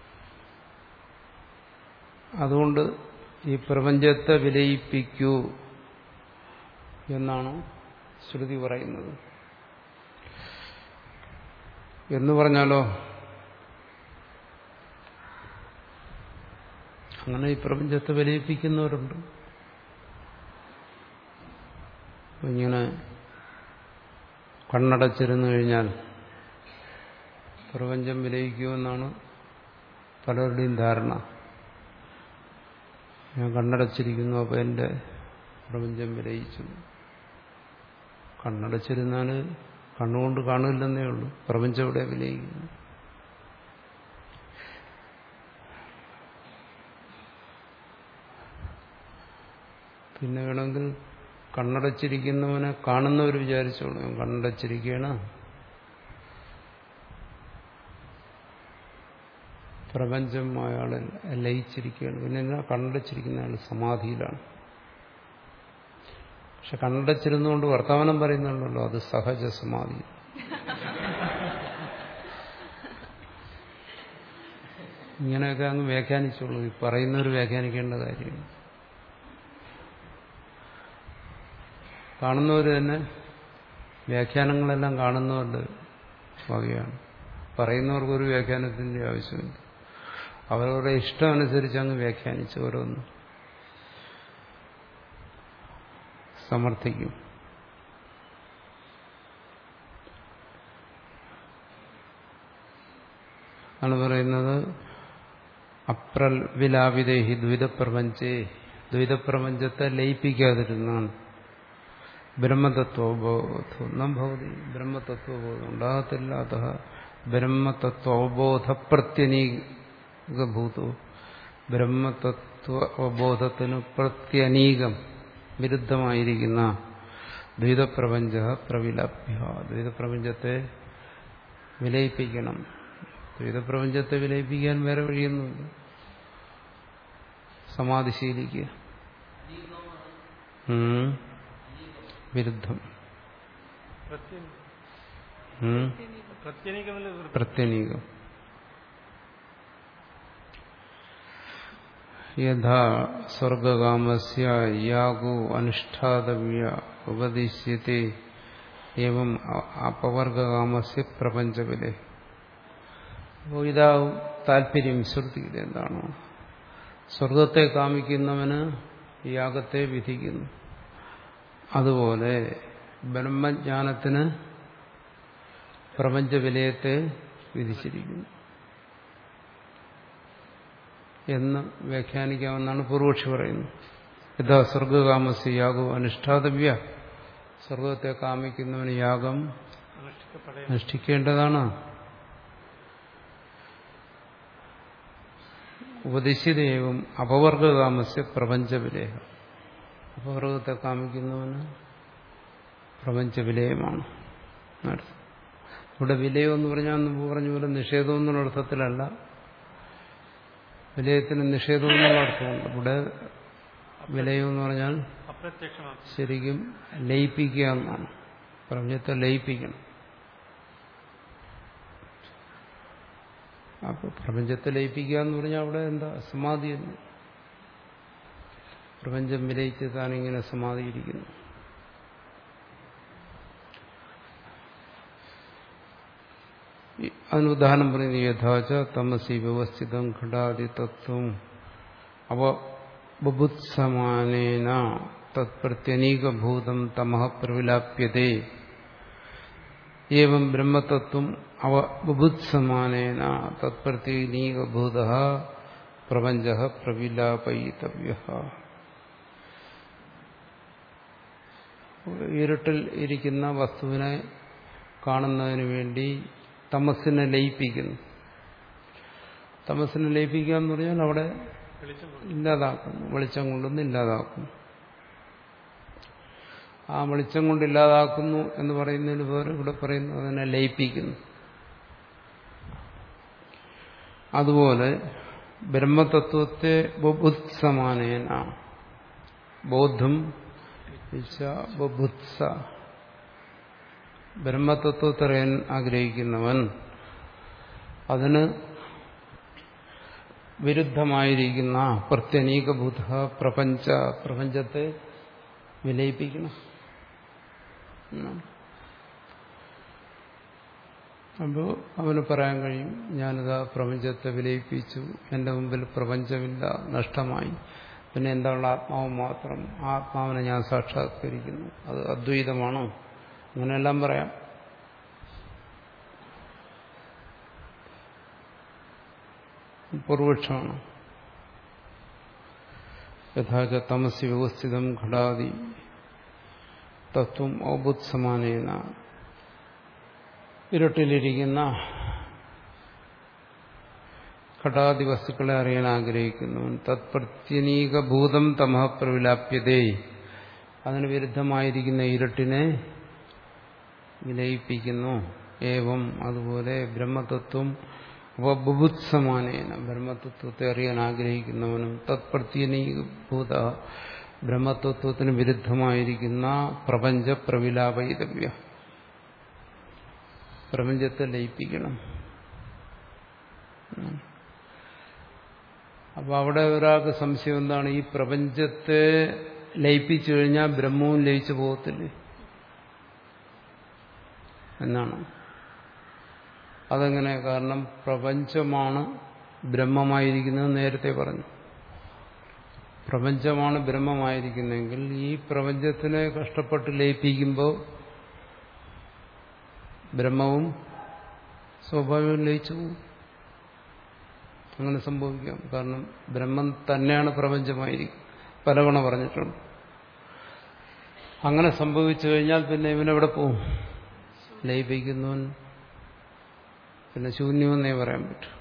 A: അതുകൊണ്ട് ഈ പ്രപഞ്ചത്തെ വിലയിപ്പിക്കൂ എന്നാണ് ശ്രുതി പറയുന്നത് എന്ന് പറഞ്ഞാലോ അങ്ങനെ ഈ പ്രപഞ്ചത്തെ വിലയിപ്പിക്കുന്നവരുണ്ട് ഇങ്ങനെ കണ്ണടച്ചിരുന്നു കഴിഞ്ഞാൽ പ്രപഞ്ചം വിലയിക്കുമെന്നാണ് പലരുടെയും ധാരണ ഞാൻ കണ്ണടച്ചിരിക്കുന്നു അപ്പോൾ എൻ്റെ പ്രപഞ്ചം വിലയിച്ചു കണ്ണടച്ചിരുന്നാൽ കണ്ണുകൊണ്ട് കാണില്ലെന്നേ ഉള്ളൂ പ്രപഞ്ചം ഇവിടെ വിലയിക്കുന്നു പിന്നെ വേണമെങ്കിൽ കണ്ണടച്ചിരിക്കുന്നവനെ കാണുന്നവർ വിചാരിച്ചോളൂ ഞാൻ കണ്ണടച്ചിരിക്കുകയാണ് പ്രപഞ്ചം അയാളെ ലയിച്ചിരിക്കുകയാണ് പിന്നെ എന്നാ കണ്ണടച്ചിരിക്കുന്ന അയാൾ സമാധിയിലാണ് പക്ഷെ കണ്ണടച്ചിരുന്നുകൊണ്ട് വർത്തമാനം പറയുന്നുണ്ടല്ലോ അത് സഹജ സമാധി ഇങ്ങനെയൊക്കെ അങ്ങ് വ്യാഖ്യാനിച്ചോളൂ ഈ പറയുന്നവർ വ്യാഖ്യാനിക്കേണ്ട കാര്യമാണ് കാണുന്നവർ തന്നെ വ്യാഖ്യാനങ്ങളെല്ലാം കാണുന്നവരുടെ വകയാണ് പറയുന്നവർക്കൊരു വ്യാഖ്യാനത്തിന്റെ ആവശ്യമില്ല അവരവരുടെ ഇഷ്ടം അനുസരിച്ച് അങ്ങ് വ്യാഖ്യാനിച്ച് ഓരോന്ന് സമർത്ഥിക്കും ആണ് പറയുന്നത് അപ്രൽ വിലാപിതേഹി ദ്വൈതപ്രപഞ്ചേ ദ്വൈതപ്രപഞ്ചത്തെ ലയിപ്പിക്കാതിരുന്നാണ് ബ്രഹ്മതത്വബോധം നം ഭവതി ബ്രഹ്മതത്വബോധം ഉണ്ടാകത്തില്ല അത ബ്രഹ്മതത്വബോധ പ്രത്യനീകഭൂതോ ബ്രഹ്മതത്വ അവബോധത്തിന് പ്രത്യനീകം വിരുദ്ധമായിരിക്കുന്ന ദ്വൈതപ്രപഞ്ച പ്രവിലഭ്യ ദ്വൈതപ്രപഞ്ചത്തെ വിലയിപ്പിക്കണം ദ്വൈതപ്രപഞ്ചത്തെ വിലയിപ്പിക്കാൻ വേറെ വഴിയൊന്നുമില്ല സമാധി ശീലിക്കുക ഉം. വിരുദ്ധം
B: പ്രത്യ-
A: ഉം.
B: പ്രത്യനീകമല്ല വിരുദ്ധം.
A: പ്രത്യനീകം യഥാ സ്വർഗകാമസ്യ യാഗോ അനുഷ്ഠാതവ്യ ഉപദിശ്യത്തെ ഏവം അ- അപവർഗകാമസ്യ പ്രപഞ്ചവിലെ അപ്പോൾ ഇതാവും താല്പര്യം ശ്രുതിയുടെ എന്താണ് സ്വർഗത്തെ കാമിക്കുന്നവന് യാഗത്തെ വിധിക്കുന്നു അതുപോലെ ബ്രഹ്മജ്ഞാനത്തിന് പ്രപഞ്ചവിലയത്തെ വിധിച്ചിരിക്കുന്നു എന്ന് വ്യാഖ്യാനിക്കാമെന്നാണ് പൂർവക്ഷി പറയുന്നത് യഥാ സ്വർഗകാമസ് യാഗോ അനുഷ്ഠാതവ്യ സ്വർഗത്തെ കാമിക്കുന്നവന് യാഗം
B: അനുഷ്ഠിക്കപ്പെടേ
A: അനുഷ്ഠിക്കേണ്ടതാണ് ഉപദേശിതേവും അപവർഗകാമസ്യ പ്രപഞ്ചവിലേഹം അപവർഗത്തെ കാമിക്കുന്നവന് പ്രപഞ്ചവിലയമാണ് എന്നർത്ഥം. ഇവിടെ വിലയം എന്ന് പറഞ്ഞാൽ മുമ്പ് പറഞ്ഞ പോലെ നിഷേധം എന്നുള്ള അർത്ഥത്തിലല്ല വിലയത്തിന് നിഷേധം എന്നുള്ള അർത്ഥമുണ്ട് ഇവിടെ വിലയം എന്ന് പറഞ്ഞാൽ
B: അപ്രത്യക്ഷമാണ്
A: ശരിക്കും ലയിപ്പിക്കുക എന്നാണ് പ്രപഞ്ചത്തെ ലയിപ്പിക്കണം അപ്പൊ പ്രപഞ്ചത്തെ ലയിപ്പിക്കുക എന്ന് പറഞ്ഞാൽ അവിടെ എന്താ സമാധി എന്ന് പ്രപഞ്ചം വിലയിച്ച് താനിങ്ങനെ സമാധിയിരിക്കുന്നു ഈ- അതിന് ഉദാഹരണം പറയുന്നത് യഥാച തമസി വ്യവസ്ഥിതം ഘടാതി തത്വം അവ ബുഭുത്സമാനേന തത്പ്രത്യനീകഭൂതം തമഃ പ്രവിലാപ്യതേ ഏവം ബ്രഹ്മതത്വം അവ ബുഭുത്സമാനേന തത്പ്രത്യനീകഭൂത പ്രപഞ്ച പ്രവിലാപയിതവ്യ ഇരുട്ടിൽ ഇരിക്കുന്ന വസ്തുവിനെ കാണുന്നതിന് വേണ്ടി തമസിനെ ലയിപ്പിക്കുന്നു തമസിനെ ലയിപ്പിക്കുക എന്ന് പറഞ്ഞാൽ അവിടെ
B: വെളിച്ചം കൊണ്ട്.
A: ഇല്ലാതാക്കുന്നു വെളിച്ചം കൊണ്ടൊന്ന് ഇല്ലാതാക്കുന്നു ആ വെളിച്ചം കൊണ്ട് ഇല്ലാതാക്കുന്നു എന്ന് പറയുന്നതിന് പകരം ഇവിടെ പറയുന്നു അതിനെ ലയിപ്പിക്കുന്നു അതുപോലെ ബ്രഹ്മതത്വത്തെ ബുഭുത്സമാനേന ബോധം ഇച്ഛ ബുഭുത്സ ബ്രഹ്മതത്വത്തെ അറിയാൻ ആഗ്രഹിക്കുന്നവൻ അതിന് വിരുദ്ധമായിരിക്കുന്ന പ്രത്യനീകഭൂത പ്രപഞ്ച പ്രപഞ്ചത്തെ വിലയിപ്പിക്കണം എന്നാണ്. അപ്പോൾ അവന് പറയാൻ കഴിയും ഞാനിതാ പ്രപഞ്ചത്തെ വിലയിപ്പിച്ചു എൻ്റെ മുമ്പിൽ പ്രപഞ്ചമില്ല നഷ്ടമായി പിന്നെ എന്താണ് ആത്മാവ് മാത്രം ആ ആത്മാവിനെ ഞാൻ സാക്ഷാത്കരിക്കുന്നു അത് അദ്വൈതമാണോ അങ്ങനെയെല്ലാം പറയാം പൂർവക്ഷമാണ് യഥാച തമസി വ്യവസ്ഥിതം ഘടാതി തത്വം ഔബുത്സമാനേന ഇരുട്ടിലിരിക്കുന്ന ഘടാദി വസ്തുക്കളെ അറിയാൻ ആഗ്രഹിക്കുന്നു തത്പ്രത്യനീകഭൂതം തമഃ പ്രവിലാപ്യതേ അതിന് വിരുദ്ധമായിരിക്കുന്ന ഇരുട്ടിനെ വിലയിപ്പിക്കുന്നു ഏവം അതുപോലെ ബ്രഹ്മതത്വം ഉപബുത്സമാനേന ബ്രഹ്മതത്വത്തെ അറിയാൻ ആഗ്രഹിക്കുന്നവനും തത്പ്രത്യനീഭൂത ബ്രഹ്മതത്വത്തിന് വിരുദ്ധമായിരിക്കുന്ന പ്രപഞ്ച പ്രവിലാപയിതവ്യ പ്രപഞ്ചത്തെ ലയിപ്പിക്കണം അപ്പൊ അവിടെ ഒരാൾക്ക് സംശയം എന്താണ് ഈ പ്രപഞ്ചത്തെ ലയിപ്പിച്ചു കഴിഞ്ഞാൽ ബ്രഹ്മവും ലയിച്ചു പോകത്തില്ലേ എന്നാണ് അതെങ്ങനെ കാരണം പ്രപഞ്ചമാണ് ബ്രഹ്മമായിരിക്കുന്നത് നേരത്തെ പറഞ്ഞു പ്രപഞ്ചമാണ് ബ്രഹ്മമായിരിക്കുന്നെങ്കിൽ ഈ പ്രപഞ്ചത്തിനെ കഷ്ടപ്പെട്ട് ലയിപ്പിക്കുമ്പോൾ ബ്രഹ്മവും സ്വാഭാവികം ലയിച്ചു പോകും അങ്ങനെ സംഭവിക്കാം കാരണം ബ്രഹ്മം തന്നെയാണ് പ്രപഞ്ചമായിരിക്കും പലവണ പറഞ്ഞിട്ടുണ്ട് അങ്ങനെ സംഭവിച്ചു കഴിഞ്ഞാൽ പിന്നെ ഇവനെവിടെ പോവും ലയിപ്പിക്കുന്നവൻ പിന്നെ ശൂന്യമെന്നേ പറയാൻ പറ്റും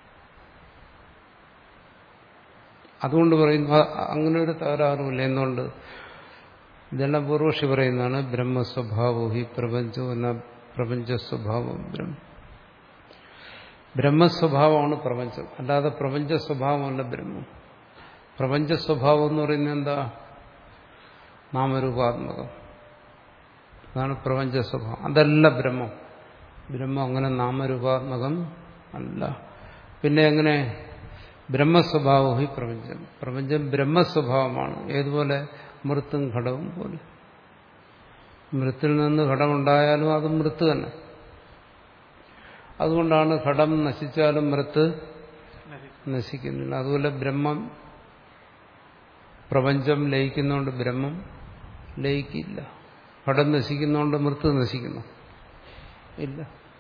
A: അതുകൊണ്ട് പറയുന്നു അ- അങ്ങനെ ഒരു തകരാറുമില്ല എന്തുകൊണ്ട് ഇതെല്ലാം പൂർവക്ഷി പറയുന്നതാണ് ബ്രഹ്മസ്വഭാവോ ഹി പ്രപഞ്ചോ എന്ന പ്രപഞ്ച സ്വഭാവം ബ്രഹ്മ ബ്രഹ്മസ്വഭാവമാണ് പ്രപഞ്ചം അല്ലാതെ പ്രപഞ്ച സ്വഭാവമല്ല ബ്രഹ്മം പ്രപഞ്ച സ്വഭാവം എന്ന് പറയുന്നത് എന്താ നാമരൂപാത്മകം അതാണ് പ്രപഞ്ച സ്വഭാവം അതല്ല ബ്രഹ്മം ബ്രഹ്മം അങ്ങനെ നാമരൂപാത്മകം അല്ല പിന്നെ എങ്ങനെ ബ്രഹ്മസ്വഭാവം ഈ പ്രപഞ്ചം പ്രപഞ്ചം ബ്രഹ്മസ്വഭാവമാണ് ഏതുപോലെ മൃത്തും ഘടവും പോലെ മൃത്തിൽ നിന്ന് ഘടമുണ്ടായാലും അത് മൃത്ത് തന്നെ അതുകൊണ്ടാണ് ഘടം നശിച്ചാലും മൃത്ത്
B: നശിക്കും.
A: നശിക്കുന്നില്ല അതുപോലെ ബ്രഹ്മം പ്രപഞ്ചം ലയിക്കുന്നതുകൊണ്ട് ബ്രഹ്മം ലയിക്കില്ല ഘടം നശിക്കുന്നതുകൊണ്ട് മൃത്ത് നശിക്കുന്നു ഇല്ല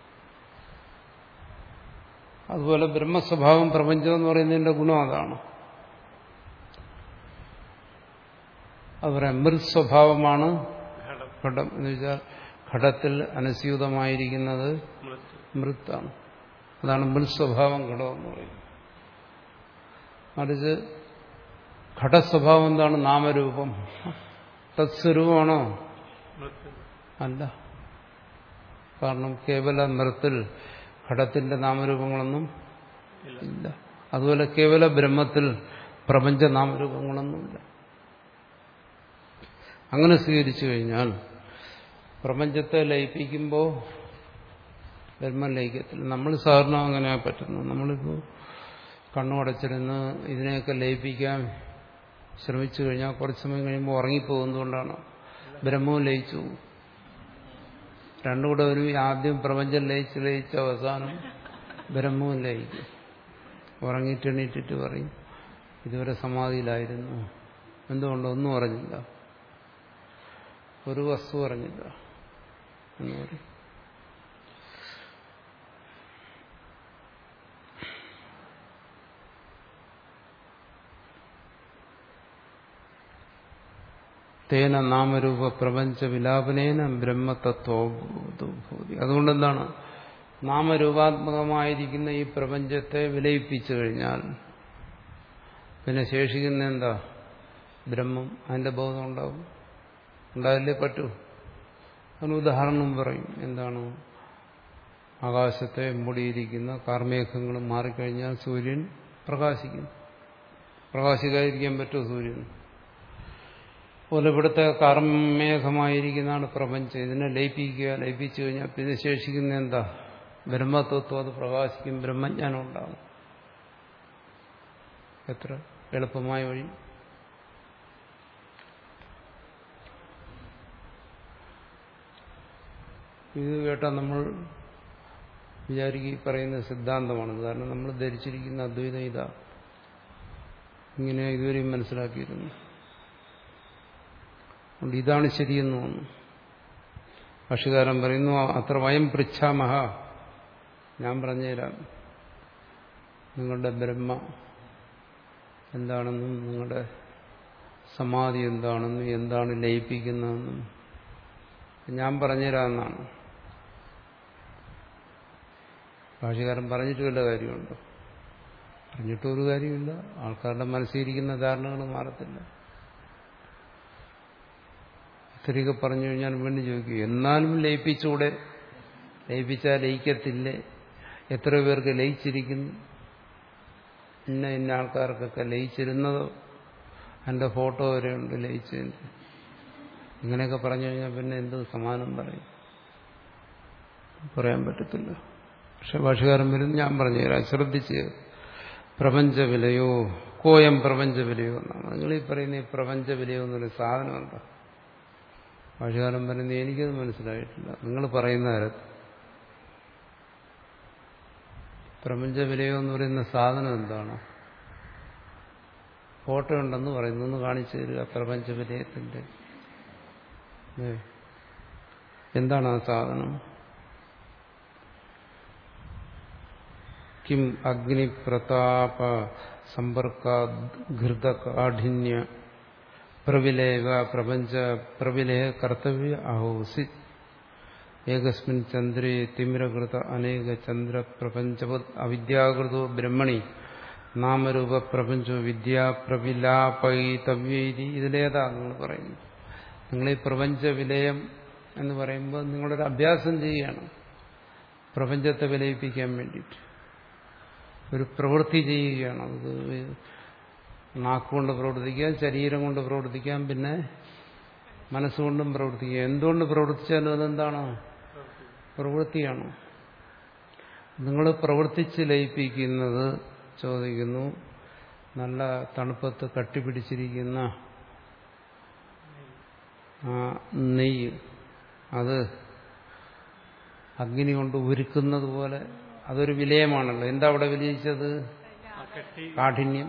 A: അതുപോലെ ബ്രഹ്മസ്വഭാവം പ്രപഞ്ചം എന്ന് പറയുന്നതിന്റെ ഗുണം അതാണ് അത് പറയാം മൃത് സ്വഭാവമാണ്
B: ഘടം
A: ഘടം എന്ന് വെച്ചാൽ ഘടത്തിൽ അനുസ്യൂതമായിരിക്കുന്നത്
B: മൃത്യു
A: മൃത്താണ് അതാണ് മൃത് സ്വഭാവം ഘടം എന്ന് പറയുന്നത് മറിച്ച് ഘടസ്വഭാവം എന്താണ് നാമരൂപം തത്സ്വരൂപമാണോ
B: മൃത്യു
A: അല്ല കാരണം കേവല മൃത്തിൽ ഘടത്തിന്റെ നാമരൂപങ്ങളൊന്നും
B: ഇല്ല
A: ഇല്ല അതുപോലെ കേവല ബ്രഹ്മത്തിൽ പ്രപഞ്ച നാമരൂപങ്ങളൊന്നുമില്ല അങ്ങനെ സ്വീകരിച്ചു കഴിഞ്ഞാൽ പ്രപഞ്ചത്തെ ലയിപ്പിക്കുമ്പോൾ ബ്രഹ്മം ലയിക്കത്തില്ല നമ്മൾ സാധാരണ അങ്ങനെയാ പറ്റുന്നു നമ്മളിപ്പോൾ കണ്ണുടച്ചിരുന്ന് ഇതിനെയൊക്കെ ലയിപ്പിക്കാൻ ശ്രമിച്ചു കഴിഞ്ഞാൽ കുറച്ച് സമയം കഴിയുമ്പോൾ ഉറങ്ങിപ്പോകുന്നതുകൊണ്ടാണ് ബ്രഹ്മവും ലയിച്ചു പോകും. രണ്ടും കൂടെ ഒരു ആദ്യം പ്രപഞ്ചം ലയിച്ച് ലയിച്ച് അവസാനം ബ്രഹ്മവും ലയിക്കും ഉറങ്ങിയിട്ട് എണീറ്റിട്ട് പറയും ഇതുവരെ സമാധിയിലായിരുന്നു എന്തുകൊണ്ട് ഒന്നും അറിഞ്ഞില്ല ഒരു വസ്തു അറിഞ്ഞില്ല എന്ന് പറയും തേന നാമരൂപ പ്രപഞ്ച വിലാപനേന ബ്രഹ്മതത്വഭൂതി അതുകൊണ്ടെന്താണ് നാമരൂപാത്മകമായിരിക്കുന്ന ഈ പ്രപഞ്ചത്തെ വിലയിപ്പിച്ചു കഴിഞ്ഞാൽ പിന്നെ ശേഷിക്കുന്ന എന്താ ബ്രഹ്മം അതിന്റെ ബോധം ഉണ്ടാവും ഉണ്ടായാലേ പറ്റൂ അതിന് ഉദാഹരണം പറയും എന്താണ് ആകാശത്തെ മൂടിയിരിക്കുന്ന കാർമേഘങ്ങൾ മാറിക്കഴിഞ്ഞാൽ സൂര്യൻ പ്രകാശിക്കും പ്രകാശിക്കാതിരിക്കാൻ പറ്റുമോ സൂര്യൻ പോലെ ഇവിടുത്തെ കാർമേഘമായിരിക്കുന്നതാണ് പ്രപഞ്ചം ഇതിനെ ലയിപ്പിക്കുക ലയിപ്പിച്ചു കഴിഞ്ഞാൽ പിന്നെ ശേഷിക്കുന്ന എന്താ ബ്രഹ്മതത്വം അത് പ്രകാശിക്കും ബ്രഹ്മജ്ഞാനം ഉണ്ടാകും എത്ര എളുപ്പമായ വഴി ഇത് കേട്ടാൽ നമ്മൾ വിചാരിക്കും ഈ പറയുന്ന സിദ്ധാന്തമാണ് കാരണം നമ്മൾ ധരിച്ചിരിക്കുന്ന അദ്വൈതം ഇതാ ഇങ്ങനെ ഇതുവരെയും മനസ്സിലാക്കിയിരുന്നു അതുകൊണ്ട് ഇതാണ് ശരിയെന്ന് തോന്നുന്നു ഭാഷകാരൻ പറയുന്നു അത്ര വയം പൃച്ഛാമഹ ഞാൻ പറഞ്ഞുതരാം നിങ്ങളുടെ ബ്രഹ്മ എന്താണെന്നും നിങ്ങളുടെ സമാധി എന്താണെന്നും എന്താണ് ലയിപ്പിക്കുന്നതെന്നും ഞാൻ പറഞ്ഞുതരാമെന്നാണ് ഭാഷകാരൻ പറഞ്ഞിട്ട് വല്ല കാര്യമുണ്ടോ പറഞ്ഞിട്ട് ഒരു കാര്യമില്ല ആൾക്കാരുടെ മനസ്സിലിരിക്കുന്ന ധാരണകൾ മാറത്തില്ല ഇത്രയൊക്കെ പറഞ്ഞു കഴിഞ്ഞാൽ വീണ്ടും ചോദിക്കും എന്നാലും ലയിപ്പിച്ചൂടെ ലയിപ്പിച്ചാൽ ലയിക്കത്തില്ലേ എത്ര പേർക്ക് ലയിച്ചിരിക്കുന്നു ഇന്ന ഇന്ന ആൾക്കാർക്കൊക്കെ ലയിച്ചിരുന്നതോ എൻ്റെ ഫോട്ടോ വരെയുണ്ട് ലയിച്ചതിൻ്റെ ഇങ്ങനെയൊക്കെ പറഞ്ഞു കഴിഞ്ഞാൽ പിന്നെ എന്ത് സമാനം പറയും പറയാൻ പറ്റത്തില്ല പക്ഷെ ഭാഷകാരൻ വരും ഞാൻ പറഞ്ഞുതരാം ശ്രദ്ധിച്ച് പ്രപഞ്ചവിലയോ കോയം പ്രപഞ്ചവിലയോ എന്നാണ് നിങ്ങൾ ഈ പറയുന്ന ഈ പ്രപഞ്ചവിലയോ എന്നൊരു സാധനം എന്താ ഭാഷകാരൻ പറയുന്നത് എനിക്കത് മനസ്സിലായിട്ടില്ല നിങ്ങൾ പറയുന്ന തരത്തിൽ പ്രപഞ്ചവിലയോ എന്ന് പറയുന്ന സാധനം എന്താണ് ഫോട്ടോ ഉണ്ടെന്ന് പറയുന്നു ഒന്ന് കാണിച്ചു തരിക പ്രപഞ്ചവിലയത്തിന്റെ ഏ. എന്താണ് ആ സാധനം കിം അഗ്നിപ്രതാപ സമ്പർക്കാഘൃതകാഠിന്യ പ്രവിലേവ പ്രപഞ്ച പ്രവിലയ കർത്തവ്യ അഹോസി ഏകസ്മിൻ ചന്ദ്രേ തിമിരകൃത അനേക ചന്ദ്ര പ്രപഞ്ചവത് അവിദ്യാകൃതോ ബ്രഹ്മണി നാമരൂപ പ്രപഞ്ചോ വിദ്യാപ്രവിലാപയിതവ്യേരി ഇതിലേതാ നിങ്ങൾ പറയുന്നു നിങ്ങൾ ഈ പ്രപഞ്ച വിലയം എന്ന് പറയുമ്പോൾ നിങ്ങളൊരു അഭ്യാസം ചെയ്യുകയാണ് പ്രപഞ്ചത്തെ വിലയിപ്പിക്കാൻ വേണ്ടിയിട്ട് ഒരു പ്രവൃത്തി ചെയ്യുകയാണ് അത് നാക്കുകൊണ്ട് പ്രവർത്തിക്കാം ശരീരം കൊണ്ട് പ്രവർത്തിക്കാം പിന്നെ മനസ്സുകൊണ്ടും പ്രവർത്തിക്കുക എന്തുകൊണ്ട് പ്രവർത്തിച്ചാലും അതെന്താണ് പ്രവൃത്തിയാണ് നിങ്ങൾ പ്രവർത്തിച്ച് ലയിപ്പിക്കുന്നത് ചോദിക്കുന്നു നല്ല തണുപ്പത്ത് കട്ടിപിടിച്ചിരിക്കുന്ന ആ നെയ്യ് അത് അഗ്നി കൊണ്ട് ഉരുക്കുന്നത് പോലെ അതൊരു വിലയമാണല്ലോ എന്താ അവിടെ വിലയിച്ചത്
B: ആ കെട്ടി
A: കാഠിന്യം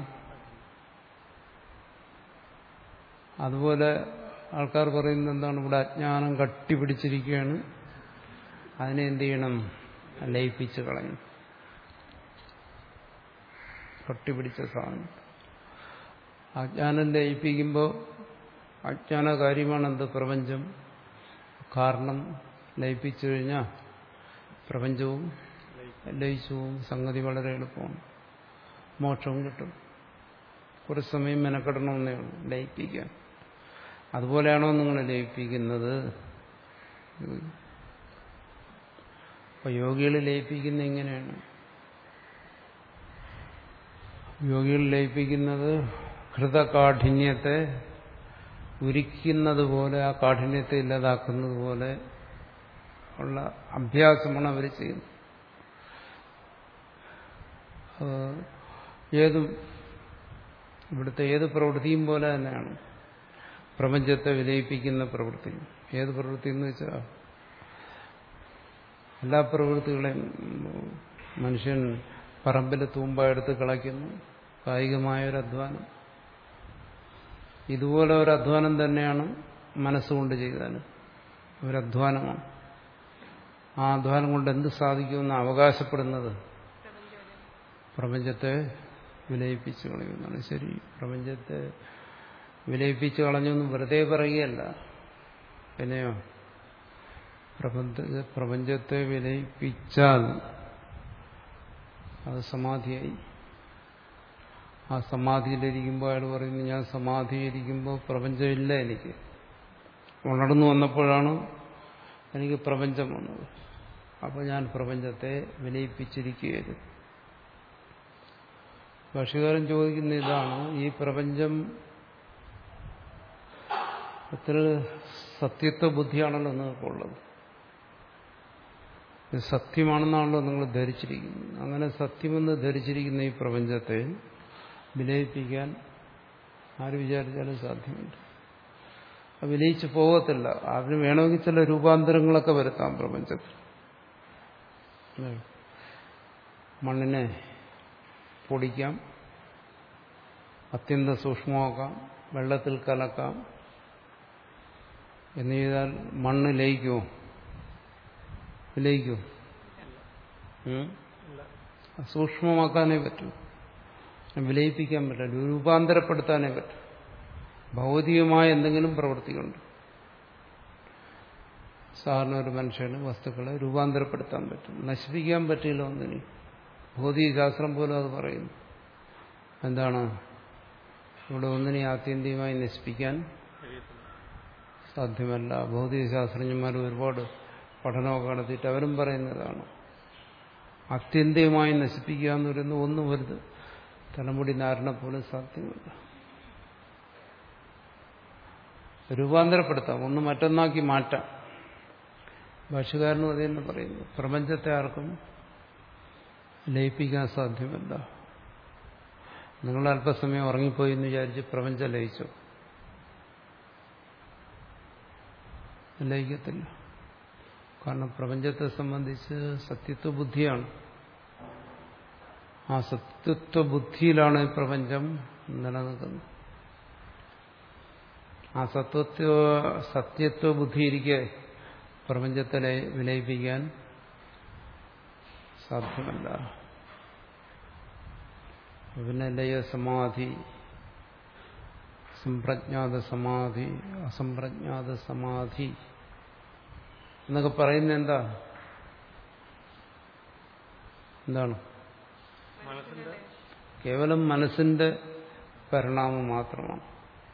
A: അതുപോലെ ആൾക്കാർ പറയുന്നത് എന്താണ് ഇവിടെ അജ്ഞാനം കട്ടിപിടിച്ചിരിക്കുകയാണ് അതിനെ എന്ത് ചെയ്യണം ലയിപ്പിച്ച് കളയും കട്ടിപിടിച്ച സാധനം അജ്ഞാനം ലയിപ്പിക്കുമ്പോൾ അജ്ഞാന കാര്യമാണ് എന്ത് പ്രപഞ്ചം കാരണം ലയിപ്പിച്ചു കഴിഞ്ഞാൽ പ്രപഞ്ചവും ലയിച്ചു പോവും സംഗതി വളരെ എളുപ്പമാണ് മോക്ഷവും കിട്ടും കുറച്ച് സമയം മെനക്കെടണമെന്നേ ഉള്ളൂ ലയിപ്പിക്കാൻ അതുപോലെയാണോ നിങ്ങൾ ലയിപ്പിക്കുന്നത് അപ്പൊ യോഗികൾ ലയിപ്പിക്കുന്ന എങ്ങനെയാണ് യോഗികൾ ലയിപ്പിക്കുന്നത് ഹൃതകാഠിന്യത്തെ ഉരിക്കുന്നത് പോലെ ആ കാഠിന്യത്തെ ഇല്ലാതാക്കുന്നത് പോലെ ഉള്ള അഭ്യാസമാണ് അവർ ചെയ്യുന്നത് അത് ഏതും ഇവിടുത്തെ ഏത് പ്രവൃത്തിയും പോലെ തന്നെയാണ് പ്രപഞ്ചത്തെ വിലയിപ്പിക്കുന്ന പ്രവൃത്തി ഏത് പ്രവൃത്തി എന്ന് വെച്ചാൽ എല്ലാ പ്രവൃത്തികളെയും മനുഷ്യൻ പറമ്പിൽ തൂമ്പ എടുത്ത് കളയ്ക്കുന്നു കായികമായ ഒരു അധ്വാനം ഇതുപോലെ ഒരു അധ്വാനം തന്നെയാണ് മനസ്സുകൊണ്ട് ചെയ്താൽ ഒരു അധ്വാനമാണ് ആ അധ്വാനം കൊണ്ട് എന്ത് സാധിക്കുമെന്ന് അവകാശപ്പെടുന്നത് പ്രപഞ്ചത്തെ വിലയിപ്പിച്ച് കളയുന്നതാണ് ശരി പ്രപഞ്ചത്തെ വിലയിപ്പിച്ച് കളഞ്ഞൊന്നും വെറുതെ പറയുകയല്ല പിന്നെയോ പ്രപഞ്ച പ്രപഞ്ചത്തെ വിലയിപ്പിച്ചാൽ അത് സമാധിയായി ആ സമാധിയിലിരിക്കുമ്പോൾ അയാൾ പറയുന്നു ഞാൻ സമാധിയിരിക്കുമ്പോൾ പ്രപഞ്ചമില്ല എനിക്ക് ഉണർന്നു വന്നപ്പോഴാണ് എനിക്ക് പ്രപഞ്ചം വന്നത് അപ്പോൾ ഞാൻ പ്രപഞ്ചത്തെ വിലയിപ്പിച്ചിരിക്കുകയായിരുന്നു ഭാഷകാരൻ ചോദിക്കുന്ന ഇതാണ് ഈ പ്രപഞ്ചം അത്ര സത്യത്വ ബുദ്ധിയാണല്ലോ നിങ്ങൾക്കുള്ളത് ഇത് സത്യമാണെന്നാണല്ലോ നിങ്ങൾ ധരിച്ചിരിക്കുന്നത് അങ്ങനെ സത്യമെന്ന് ധരിച്ചിരിക്കുന്ന ഈ പ്രപഞ്ചത്തെ വിലയിപ്പിക്കാൻ ആര് വിചാരിച്ചാലും സാധ്യമല്ല അത് വിലയിച്ച് പോകത്തില്ല അതിന് വേണമെങ്കിൽ ചില രൂപാന്തരങ്ങളൊക്കെ വരുത്താം പ്രപഞ്ചത്തിൽ അല്ലേ? മണ്ണിനെ പൊടിക്കാം അത്യന്തം സൂക്ഷ്മമാക്കാം വെള്ളത്തിൽ കലക്കാം എന്ന് ചെയ്താൽ മണ്ണ് ലയിക്കുമോ ലയിക്കുമോ ഉം? സൂക്ഷ്മമാക്കാനേ പറ്റൂ വിലയിപ്പിക്കാൻ പറ്റില്ല രൂപാന്തരപ്പെടുത്താനേ പറ്റും ഭൗതികമായ എന്തെങ്കിലും പ്രവൃത്തിയുണ്ട് സാധാരണ ഒരു മനുഷ്യന് വസ്തുക്കളെ രൂപാന്തരപ്പെടുത്താൻ പറ്റും നശിപ്പിക്കാൻ പറ്റില്ല ഒന്നിനും ഭൗതികശാസ്ത്രം പോലും അത് പറയുന്നു എന്താണ് ഇവിടെ ഒന്നിനെ ആത്യന്തികമായി നശിപ്പിക്കാൻ
B: കഴിയത്തില്ല
A: സാധ്യമല്ല ഭൗതികശാസ്ത്രജ്ഞന്മാർ ഒരുപാട് പഠനമൊക്കെ നടത്തിയിട്ട് അവരും പറയുന്നതാണ് ആത്യന്തികമായി നശിപ്പിക്കുക എന്ന് പറയുന്നത് ഒന്നും വരുത് തലമുടി നാരണ പോലും സാധ്യമല്ല രൂപാന്തരപ്പെടുത്താം ഒന്ന് മറ്റൊന്നാക്കി മാറ്റാം ഭാഷകാരനും അത് തന്നെ പറയുന്നു പ്രപഞ്ചത്തെ ആർക്കും ലയിപ്പിക്കാൻ സാധ്യമല്ല നിങ്ങൾ അല്പസമയം ഉറങ്ങിപ്പോയി എന്ന് വിചാരിച്ച് പ്രപഞ്ചം ലയിച്ചു ലയിക്കത്തില്ല കാരണം പ്രപഞ്ചത്തെ സംബന്ധിച്ച് സത്യത്വ ബുദ്ധിയാണ് ആ സത്യത്വ ബുദ്ധിയിലാണ് ഈ പ്രപഞ്ചം നിലനിൽക്കുന്നത് ആ സത്വത്വ സത്യത്വ ബുദ്ധി ഇരിക്കെ പ്രപഞ്ചത്തെ ലയ- വിലയിപ്പിക്കാൻ സാധ്യമല്ല പിന്നെ ലയ സമാധി സംപ്രജ്ഞാത സമാധി അസംപ്രജ്ഞാത സമാധി എന്നൊക്കെ പറയുന്നത് എന്താ എന്താണ്
B: മനസ്സിന്റെ
A: കേവലം മനസ്സിന്റെ പരിണാമം മാത്രമാണ്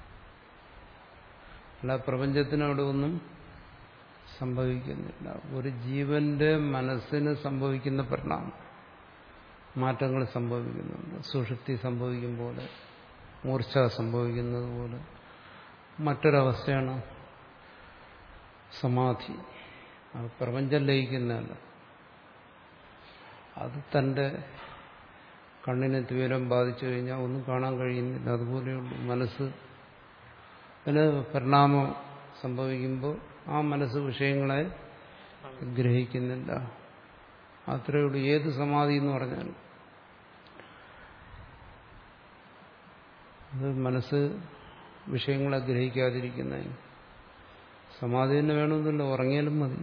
A: അല്ല പ്രപഞ്ചത്തിന് അവിടെ ഒന്നും സംഭവിക്കുന്നില്ല ഒരു ജീവന്റെ മനസ്സിന് സംഭവിക്കുന്ന പരിണാമം മാറ്റങ്ങൾ സംഭവിക്കുന്നുണ്ട് സുഷുപ്തി സംഭവിക്കും പോലെ മൂർച്ച സംഭവിക്കുന്നത് പോലെ മറ്റൊരവസ്ഥയാണ് സമാധി അത് പ്രപഞ്ചം ലയിക്കുന്നതല്ല അത് തൻ്റെ കണ്ണിന് തീവ്രം ബാധിച്ചു കഴിഞ്ഞാൽ ഒന്നും കാണാൻ കഴിയുന്നില്ല അതുപോലെയുള്ളൂ മനസ്സ് അതിന് പരിണാമം സംഭവിക്കുമ്പോൾ ആ മനസ്സ് വിഷയങ്ങളെ ഗ്രഹിക്കുന്നില്ല അത്രയേ ഉള്ളൂ ഏത് സമാധി എന്ന് പറഞ്ഞാലും അത് മനസ്സ് വിഷയങ്ങളെ ഗ്രഹിക്കാതിരിക്കുന്നതിന് സമാധി തന്നെ വേണമെന്നില്ല ഉറങ്ങിയാലും മതി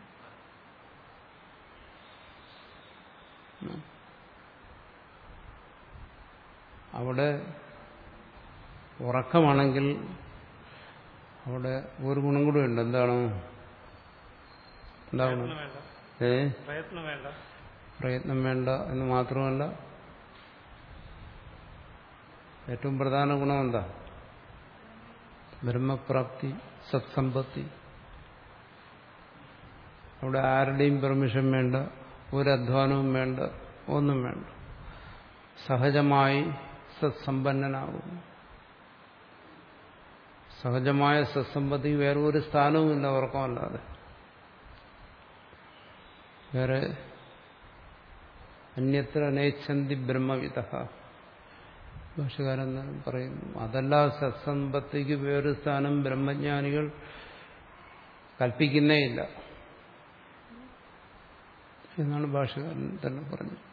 A: അവിടെ ഉറക്കമാണെങ്കിൽ അവിടെ ഒരു ഗുണം കൂടെ ഉണ്ട് എന്താണ് എന്താണ്
B: പ്രയത്നം വേണ്ട
A: ഏ
B: പ്രയത്നം വേണ്ട
A: പ്രയത്നം വേണ്ട എന്ന് മാത്രമല്ല ഏറ്റവും പ്രധാന ഗുണം എന്താ ബ്രഹ്മപ്രാപ്തി സത്സമ്പത്തി അവിടെ ആരുടെയും പെർമിഷൻ വേണ്ട ഒരു അധ്വാനവും വേണ്ട ഒന്നും വേണ്ട സഹജമായി സത്സമ്പന്നനാകും സഹജമായ സത്സമ്പത്തി വേറെ ഒരു സ്ഥാനവുമില്ല ഉറക്കമല്ലാതെ വേറെ അന്യത്ര നേച്ഛന്തി ബ്രഹ്മവിധ ഭാഷകാരൻ പറയുന്നു അതല്ല സത്സമ്പത്തിക്ക് വേറൊരു സ്ഥാനം ബ്രഹ്മജ്ഞാനികൾ കൽപ്പിക്കുന്നേ ഇല്ല എന്നാണ് ഭാഷകാരൻ തന്നെ പറഞ്ഞത്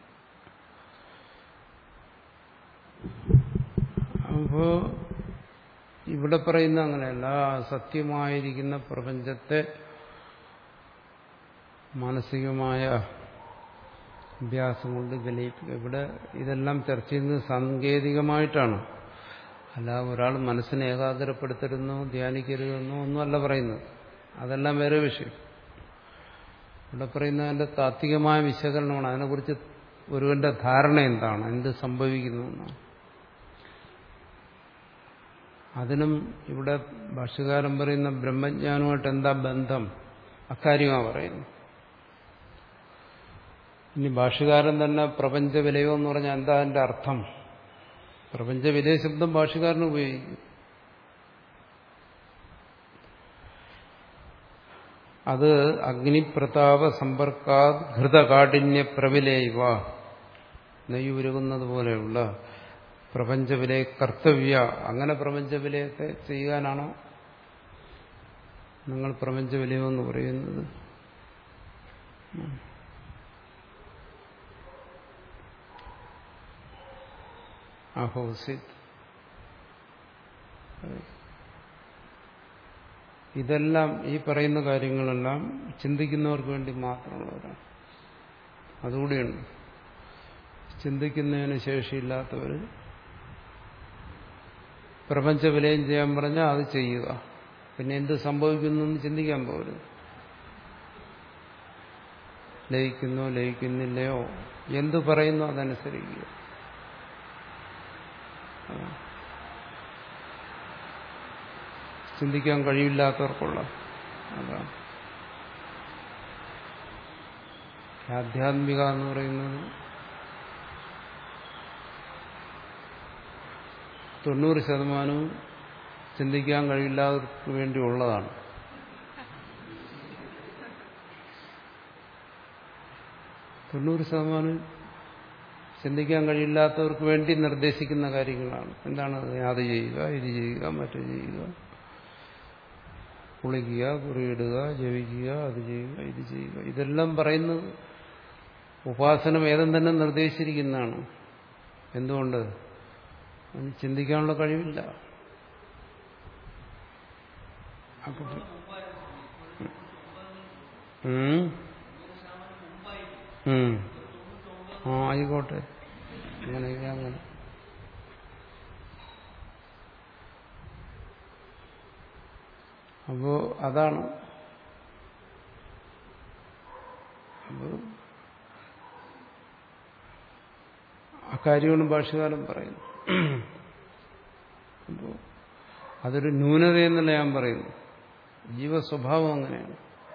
A: അപ്പോ ഇവിടെ പറയുന്ന അങ്ങനെയല്ല സത്യമായിരിക്കുന്ന പ്രപഞ്ചത്തെ മാനസികമായ അഭ്യാസം കൊണ്ട് വിലയിപ്പിക്കുക ഇവിടെ ഇതെല്ലാം ചർച്ച ചെയ്യുന്നത് സാങ്കേതികമായിട്ടാണ് അല്ല ഒരാൾ മനസ്സിനെ ഏകാഗ്രപ്പെടുത്തരുന്നോ ധ്യാനിക്കരുതെന്നോ ഒന്നുമല്ല പറയുന്നത് അതെല്ലാം വേറെ വിഷയം ഇവിടെ പറയുന്നതിന്റെ താത്വികമായ വിശകലനമാണ് അതിനെക്കുറിച്ച് ഒരുവന്റെ ധാരണ എന്താണ് എന്ത് സംഭവിക്കുന്നു എന്നാണ് അതിനും ഇവിടെ ഭാഷ്യകാരൻ പറയുന്ന ബ്രഹ്മജ്ഞാനവുമായിട്ട് എന്താ ബന്ധം അക്കാര്യമാണ് പറയുന്നത് ഇനി ഭാഷകാരൻ തന്നെ പ്രപഞ്ച വിലയോ എന്ന് പറഞ്ഞാൽ എന്താ അതിന്റെ അർത്ഥം പ്രപഞ്ച വിലയ ശബ്ദം ഭാഷകാരൻ ഉപയോഗിക്കും അത് അഗ്നിപ്രതാപ സമ്പർക്കാ ഘൃതകാഠിന്യ പ്രവിലേവ നെയ്യുരുകുന്നത് പോലെയുള്ള പ്രപഞ്ചവിലയെ കർത്തവ്യ അങ്ങനെ പ്രപഞ്ചവിലയത്തെ ചെയ്യാനാണോ നിങ്ങൾ പ്രപഞ്ചവിലയോ എന്ന് പറയുന്നത് അഹോസിത് ഇതെല്ലാം ഈ പറയുന്ന കാര്യങ്ങളെല്ലാം ചിന്തിക്കുന്നവർക്ക് വേണ്ടി മാത്രമുള്ളവരാണ് അതുകൂടിയുണ്ട് ചിന്തിക്കുന്നതിന് ശേഷിയില്ലാത്തവർ പ്രപഞ്ച വിലയം ചെയ്യാൻ പറഞ്ഞാൽ അത് ചെയ്യുക പിന്നെ എന്ത് സംഭവിക്കുന്നു എന്ന് ചിന്തിക്കാൻ പോകരുത് ലയിക്കുന്നോ ലയിക്കുന്നില്ലയോ എന്തു പറയുന്നു അതനുസരിക്കുക ചിന്തിക്കാൻ കഴിയില്ലാത്തവർക്കുള്ള അതാണ് ആധ്യാത്മിക എന്ന് പറയുന്നത് തൊണ്ണൂറ് ശതമാനവും ചിന്തിക്കാൻ കഴിയില്ലാത്തവർക്ക് വേണ്ടിയുള്ളതാണ് തൊണ്ണൂറ് ശതമാനം ചിന്തിക്കാൻ കഴിയില്ലാത്തവർക്ക് വേണ്ടി നിർദ്ദേശിക്കുന്ന കാര്യങ്ങളാണ് എന്താണ് അത് ചെയ്യുക ഇത് ചെയ്യുക മറ്റു ചെയ്യുക കുളിക്കുക കുറിയിടുക ജപിക്കുക അത് ചെയ്യുക ഇത് ചെയ്യുക ഇതെല്ലാം പറയുന്നത് ഉപാസന വേദം തന്നെ നിർദ്ദേശിച്ചിരിക്കുന്നതാണ് എന്തുകൊണ്ട് അത് ചിന്തിക്കാനുള്ള കഴിവില്ല അപ്പൊ ഉം. ഉം. ആ ആയിക്കോട്ടെ അങ്ങനെ അങ്ങനെ അപ്പോ അതാണ് അപ്പോ അക്കാര്യമാണ് ഭാഷകാലം പറയുന്നു അപ്പോൾ അതൊരു ന്യൂനതയെന്നല്ല ഞാൻ പറയുന്നു ജീവസ്വഭാവം അങ്ങനെയാണ്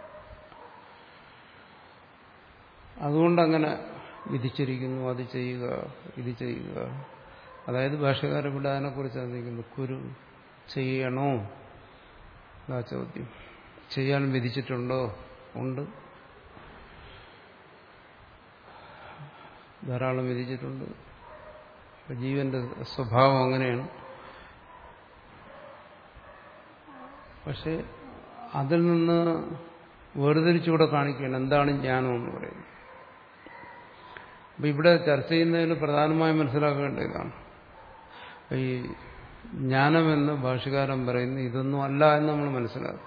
A: അതുകൊണ്ടങ്ങനെ വിധിച്ചിരിക്കുന്നു അത് ചെയ്യുക ഇത് ചെയ്യുക അതായത് ഭാഷകാരൻ ഇവിടെ അതിനെക്കുറിച്ച് ചിന്തിക്കുന്നു കുരു ചെയ്യണോ ആ ചോദ്യം ചെയ്യാൻ വിധിച്ചിട്ടുണ്ടോ ഉണ്ട് ധാരാളം വിധിച്ചിട്ടുണ്ട് അപ്പൊ ജീവന്റെ സ്വഭാവം അങ്ങനെയാണ് പക്ഷെ അതിൽ നിന്ന് വേർതിരിച്ചുകൂടെ കാണിക്കുകയാണ് എന്താണ് ജ്ഞാനം എന്ന് പറയുന്നത് അപ്പൊ ഇവിടെ ചർച്ച ചെയ്യുന്നതിൽ പ്രധാനമായും മനസ്സിലാക്കേണ്ട ഇതാണ് ഈ ജ്ഞാനമെന്ന് ഭാഷകാരൻ പറയുന്നു ഇതൊന്നും അല്ല എന്ന് നമ്മൾ മനസ്സിലാക്കും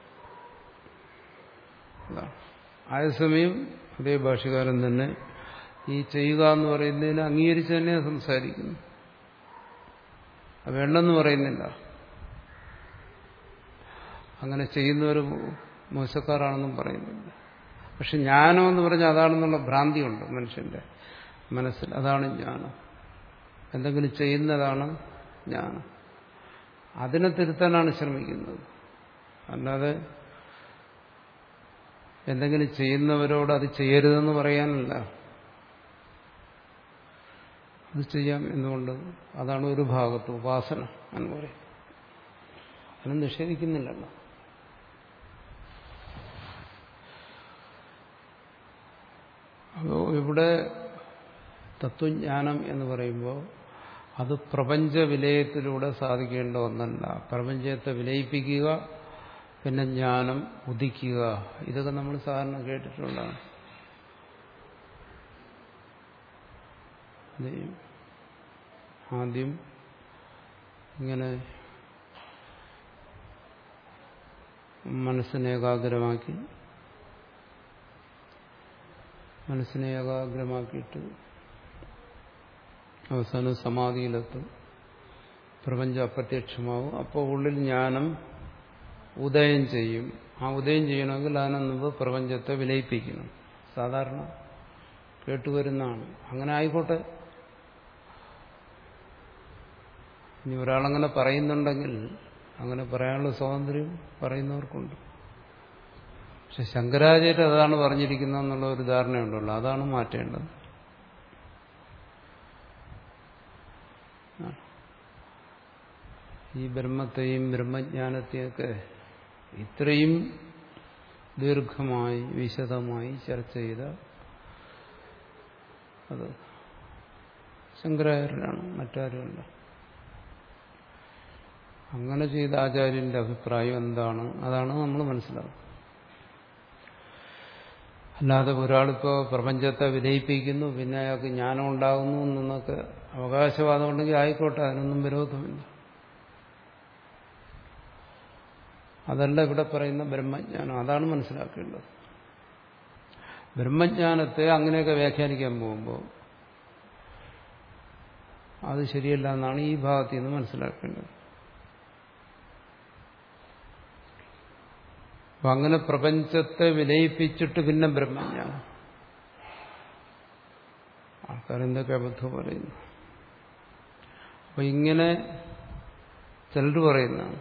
A: അതാണ് ആയസമയം അതേ ഭാഷകാരൻ തന്നെ ഈ ചെയ്യുക എന്ന് പറയുന്നതിന് അംഗീകരിച്ച് തന്നെ സംസാരിക്കുന്നു അത് വേണ്ടെന്ന് പറയുന്നില്ല അങ്ങനെ ചെയ്യുന്നവർ മോശക്കാരാണെന്നും പറയുന്നില്ല പക്ഷെ ജ്ഞാനം എന്ന് പറഞ്ഞാൽ അതാണെന്നുള്ള ഭ്രാന്തിയുണ്ട് മനുഷ്യന്റെ മനസ്സിൽ അതാണ് ജ്ഞാനം എന്തെങ്കിലും ചെയ്യുന്നതാണ് ജ്ഞാനം അതിനെ തിരുത്താനാണ് ശ്രമിക്കുന്നത് അല്ലാതെ എന്തെങ്കിലും ചെയ്യുന്നവരോട് അത് ചെയ്യരുതെന്ന് പറയാനല്ല അത് ചെയ്യാം എന്നുകൊണ്ട് അതാണ് ഒരു ഭാഗത്ത് ഉപാസന എന്ന് പറയും അതിനെ നിഷേധിക്കുന്നില്ലല്ലോ അപ്പോൾ ഇവിടെ തത്വജ്ഞാനം എന്ന് പറയുമ്പോൾ അത് പ്രപഞ്ച വിലയത്തിലൂടെ സാധിക്കേണ്ട ഒന്നല്ല പ്രപഞ്ചത്തെ വിലയിപ്പിക്കുക പിന്നെ ജ്ഞാനം ഉദിക്കുക ഇതൊക്കെ നമ്മൾ സാധാരണ കേട്ടിട്ടുള്ളതാണ് ആദ്യം ഇങ്ങനെ മനസ്സിനെ ഏകാഗ്രമാക്കി മനസ്സിനെ ഏകാഗ്രമാക്കിയിട്ട് അവസാനം സമാധിയിലെത്തും പ്രപഞ്ചം അപ്രത്യക്ഷമാവും അപ്പോൾ ഉള്ളിൽ ജ്ഞാനം ഉദയം ചെയ്യും ആ ഉദയം ചെയ്യണമെങ്കിൽ അതിനെ മുമ്പ് പ്രപഞ്ചത്തെ വിലയിപ്പിക്കണം സാധാരണ കേട്ടുവരുന്നതാണ് അങ്ങനെ ആയിക്കോട്ടെ ഇനി ഒരാളങ്ങനെ പറയുന്നുണ്ടെങ്കിൽ അങ്ങനെ പറയാനുള്ള സ്വാതന്ത്ര്യം പറയുന്നവർക്കുണ്ട് പക്ഷെ ശങ്കരാചാര്യ അതാണ് പറഞ്ഞിരിക്കുന്നത് എന്നുള്ള ഒരു ധാരണയുണ്ടല്ലോ അതാണ് മാറ്റേണ്ടത് ഈ ബ്രഹ്മത്തെയും ബ്രഹ്മജ്ഞാനത്തെയൊക്കെ ഇത്രയും ദീർഘമായി വിശദമായി ചർച്ച ചെയ്ത അത് ശങ്കരാചാര്യരാണ് മറ്റാരുമല്ല അങ്ങനെ ചെയ്ത ആചാര്യന്റെ അഭിപ്രായം എന്താണ് അതാണ് നമ്മൾ മനസ്സിലാക്കുന്നത് അല്ലാതെ ഒരാളിപ്പോൾ പ്രപഞ്ചത്തെ വിലയിപ്പിക്കുന്നു പിന്നെ അയാൾക്ക് ജ്ഞാനം ഉണ്ടാകുന്നു എന്നൊക്കെ അവകാശവാദം ഉണ്ടെങ്കിൽ ആയിക്കോട്ടെ അതിനൊന്നും വിരോധമില്ല അതല്ല ഇവിടെ പറയുന്ന ബ്രഹ്മജ്ഞാനം അതാണ് മനസ്സിലാക്കേണ്ടത് ബ്രഹ്മജ്ഞാനത്തെ അങ്ങനെയൊക്കെ വ്യാഖ്യാനിക്കാൻ പോകുമ്പോൾ അത് ശരിയല്ല എന്നാണ് ഈ ഭാഗത്തിൽ നിന്ന് മനസ്സിലാക്കേണ്ടത് അപ്പൊ അങ്ങനെ പ്രപഞ്ചത്തെ വിലയിപ്പിച്ചിട്ട് പിന്നെ ബ്രഹ്മജ്ഞാനം ആൾക്കാരെന്തൊക്കെ അബദ്ധം പറയുന്നു അപ്പൊ ഇങ്ങനെ ചിലർ പറയുന്നതാണ്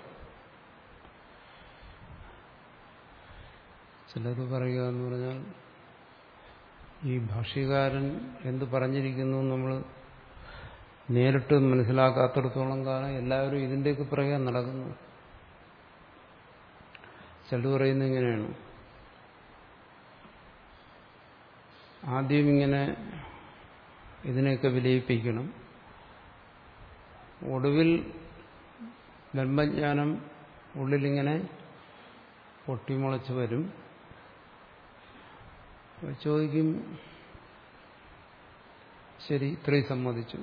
A: ചിലർ പറയുക എന്ന് പറഞ്ഞാൽ ഈ ഭാഷ്യകാരൻ എന്ത് പറഞ്ഞിരിക്കുന്നു നമ്മൾ നേരിട്ട് മനസ്സിലാക്കാത്തിടത്തോളം കാലം എല്ലാവരും ഇതിൻ്റെയൊക്കെ പിറകെ നടക്കുന്നു ചിലർ പറയുന്നത് ഇങ്ങനെയാണ് ആദ്യം ഇങ്ങനെ ഇതിനെയൊക്കെ വിലയിപ്പിക്കണം ഒടുവിൽ ബ്രഹ്മജ്ഞാനം ഉള്ളിലിങ്ങനെ പൊട്ടിമുളച്ച് വരും ചോദിക്കും ശരി ഇത്രയും സമ്മതിച്ചു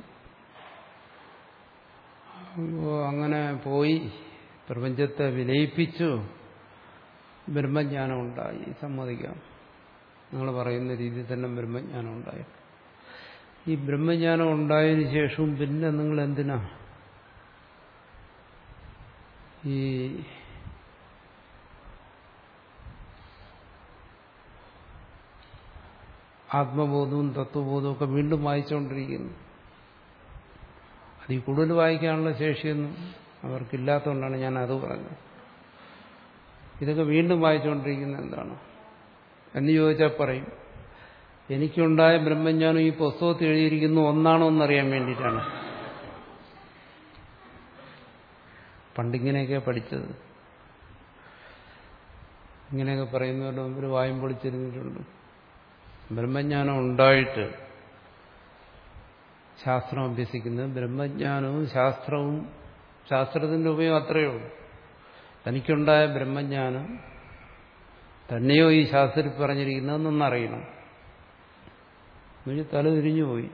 A: അപ്പോൾ അങ്ങനെ പോയി പ്രപഞ്ചത്തെ വിലയിപ്പിച്ചു ബ്രഹ്മജ്ഞാനം ഉണ്ടായി സമ്മതിക്കാം നിങ്ങൾ പറയുന്ന രീതിയിൽ തന്നെ ബ്രഹ്മജ്ഞാനം ഉണ്ടായി ഈ ബ്രഹ്മജ്ഞാനം ഉണ്ടായതിനു ശേഷവും പിന്നെ നിങ്ങൾ എന്തിനാ ഈ ആത്മബോധവും തത്വബോധവും ഒക്കെ വീണ്ടും വായിച്ചുകൊണ്ടിരിക്കുന്നു അത് ഈ കൂടുതൽ വായിക്കാനുള്ള ശേഷിയൊന്നും അവർക്കില്ലാത്തതുകൊണ്ടാണ് ഞാൻ അത് പറഞ്ഞത് ഇതൊക്കെ വീണ്ടും വായിച്ചുകൊണ്ടിരിക്കുന്നത് എന്താണ് എന്ന് ചോദിച്ചാൽ പറയും എനിക്കുണ്ടായ ബ്രഹ്മജ്ഞാനം ഈ പുസ്തകത്തിൽ എഴുതിയിരിക്കുന്നു ഒന്നാണോ എന്നറിയാൻ വേണ്ടിയിട്ടാണ് പണ്ടിങ്ങനെയൊക്കെ പഠിച്ചത് ഇങ്ങനെയൊക്കെ പറയുന്നവരുടെ മുമ്പിൽ വായും പൊളിച്ചിരുന്നിട്ടുണ്ട് ബ്രഹ്മജ്ഞാനം ഉണ്ടായിട്ട് ശാസ്ത്രം അഭ്യസിക്കുന്നത് ബ്രഹ്മജ്ഞാനവും ശാസ്ത്രവും ശാസ്ത്രത്തിന്റെ ഉപയോഗം അത്രയേ ഉള്ളൂ തനിക്കുണ്ടായ ബ്രഹ്മജ്ഞാനം തന്നെയോ ഈ ശാസ്ത്രത്തിൽ പറഞ്ഞിരിക്കുന്നതെന്നൊന്നറിയണം തല തിരിഞ്ഞു പോയി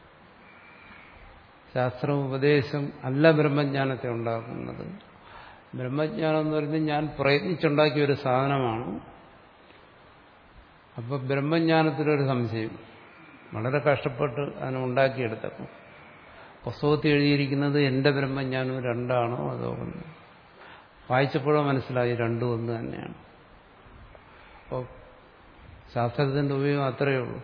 A: ശാസ്ത്രം ഉപദേശം അല്ല ബ്രഹ്മജ്ഞാനത്തെ ഉണ്ടാക്കുന്നത് ബ്രഹ്മജ്ഞാനം എന്ന് പറയുന്നത് ഞാൻ പ്രയത്നിച്ചുണ്ടാക്കിയ ഒരു സാധനമാണ് അപ്പൊ ബ്രഹ്മജ്ഞാനത്തിലൊരു സംശയം വളരെ കഷ്ടപ്പെട്ട് അതിനെ ഉണ്ടാക്കിയെടുത്തപ്പോൾ പുസ്തകത്തിൽ എഴുതിയിരിക്കുന്നത് എന്റെ ബ്രഹ്മജ്ഞാനവും രണ്ടാണോ അതോ ഒന്ന് വായിച്ചപ്പോഴോ മനസ്സിലായി രണ്ടും ഒന്ന് തന്നെയാണ് അപ്പോൾ ശാസ്ത്രത്തിന്റെ ഉപയോഗം അത്രയേ ഉള്ളൂ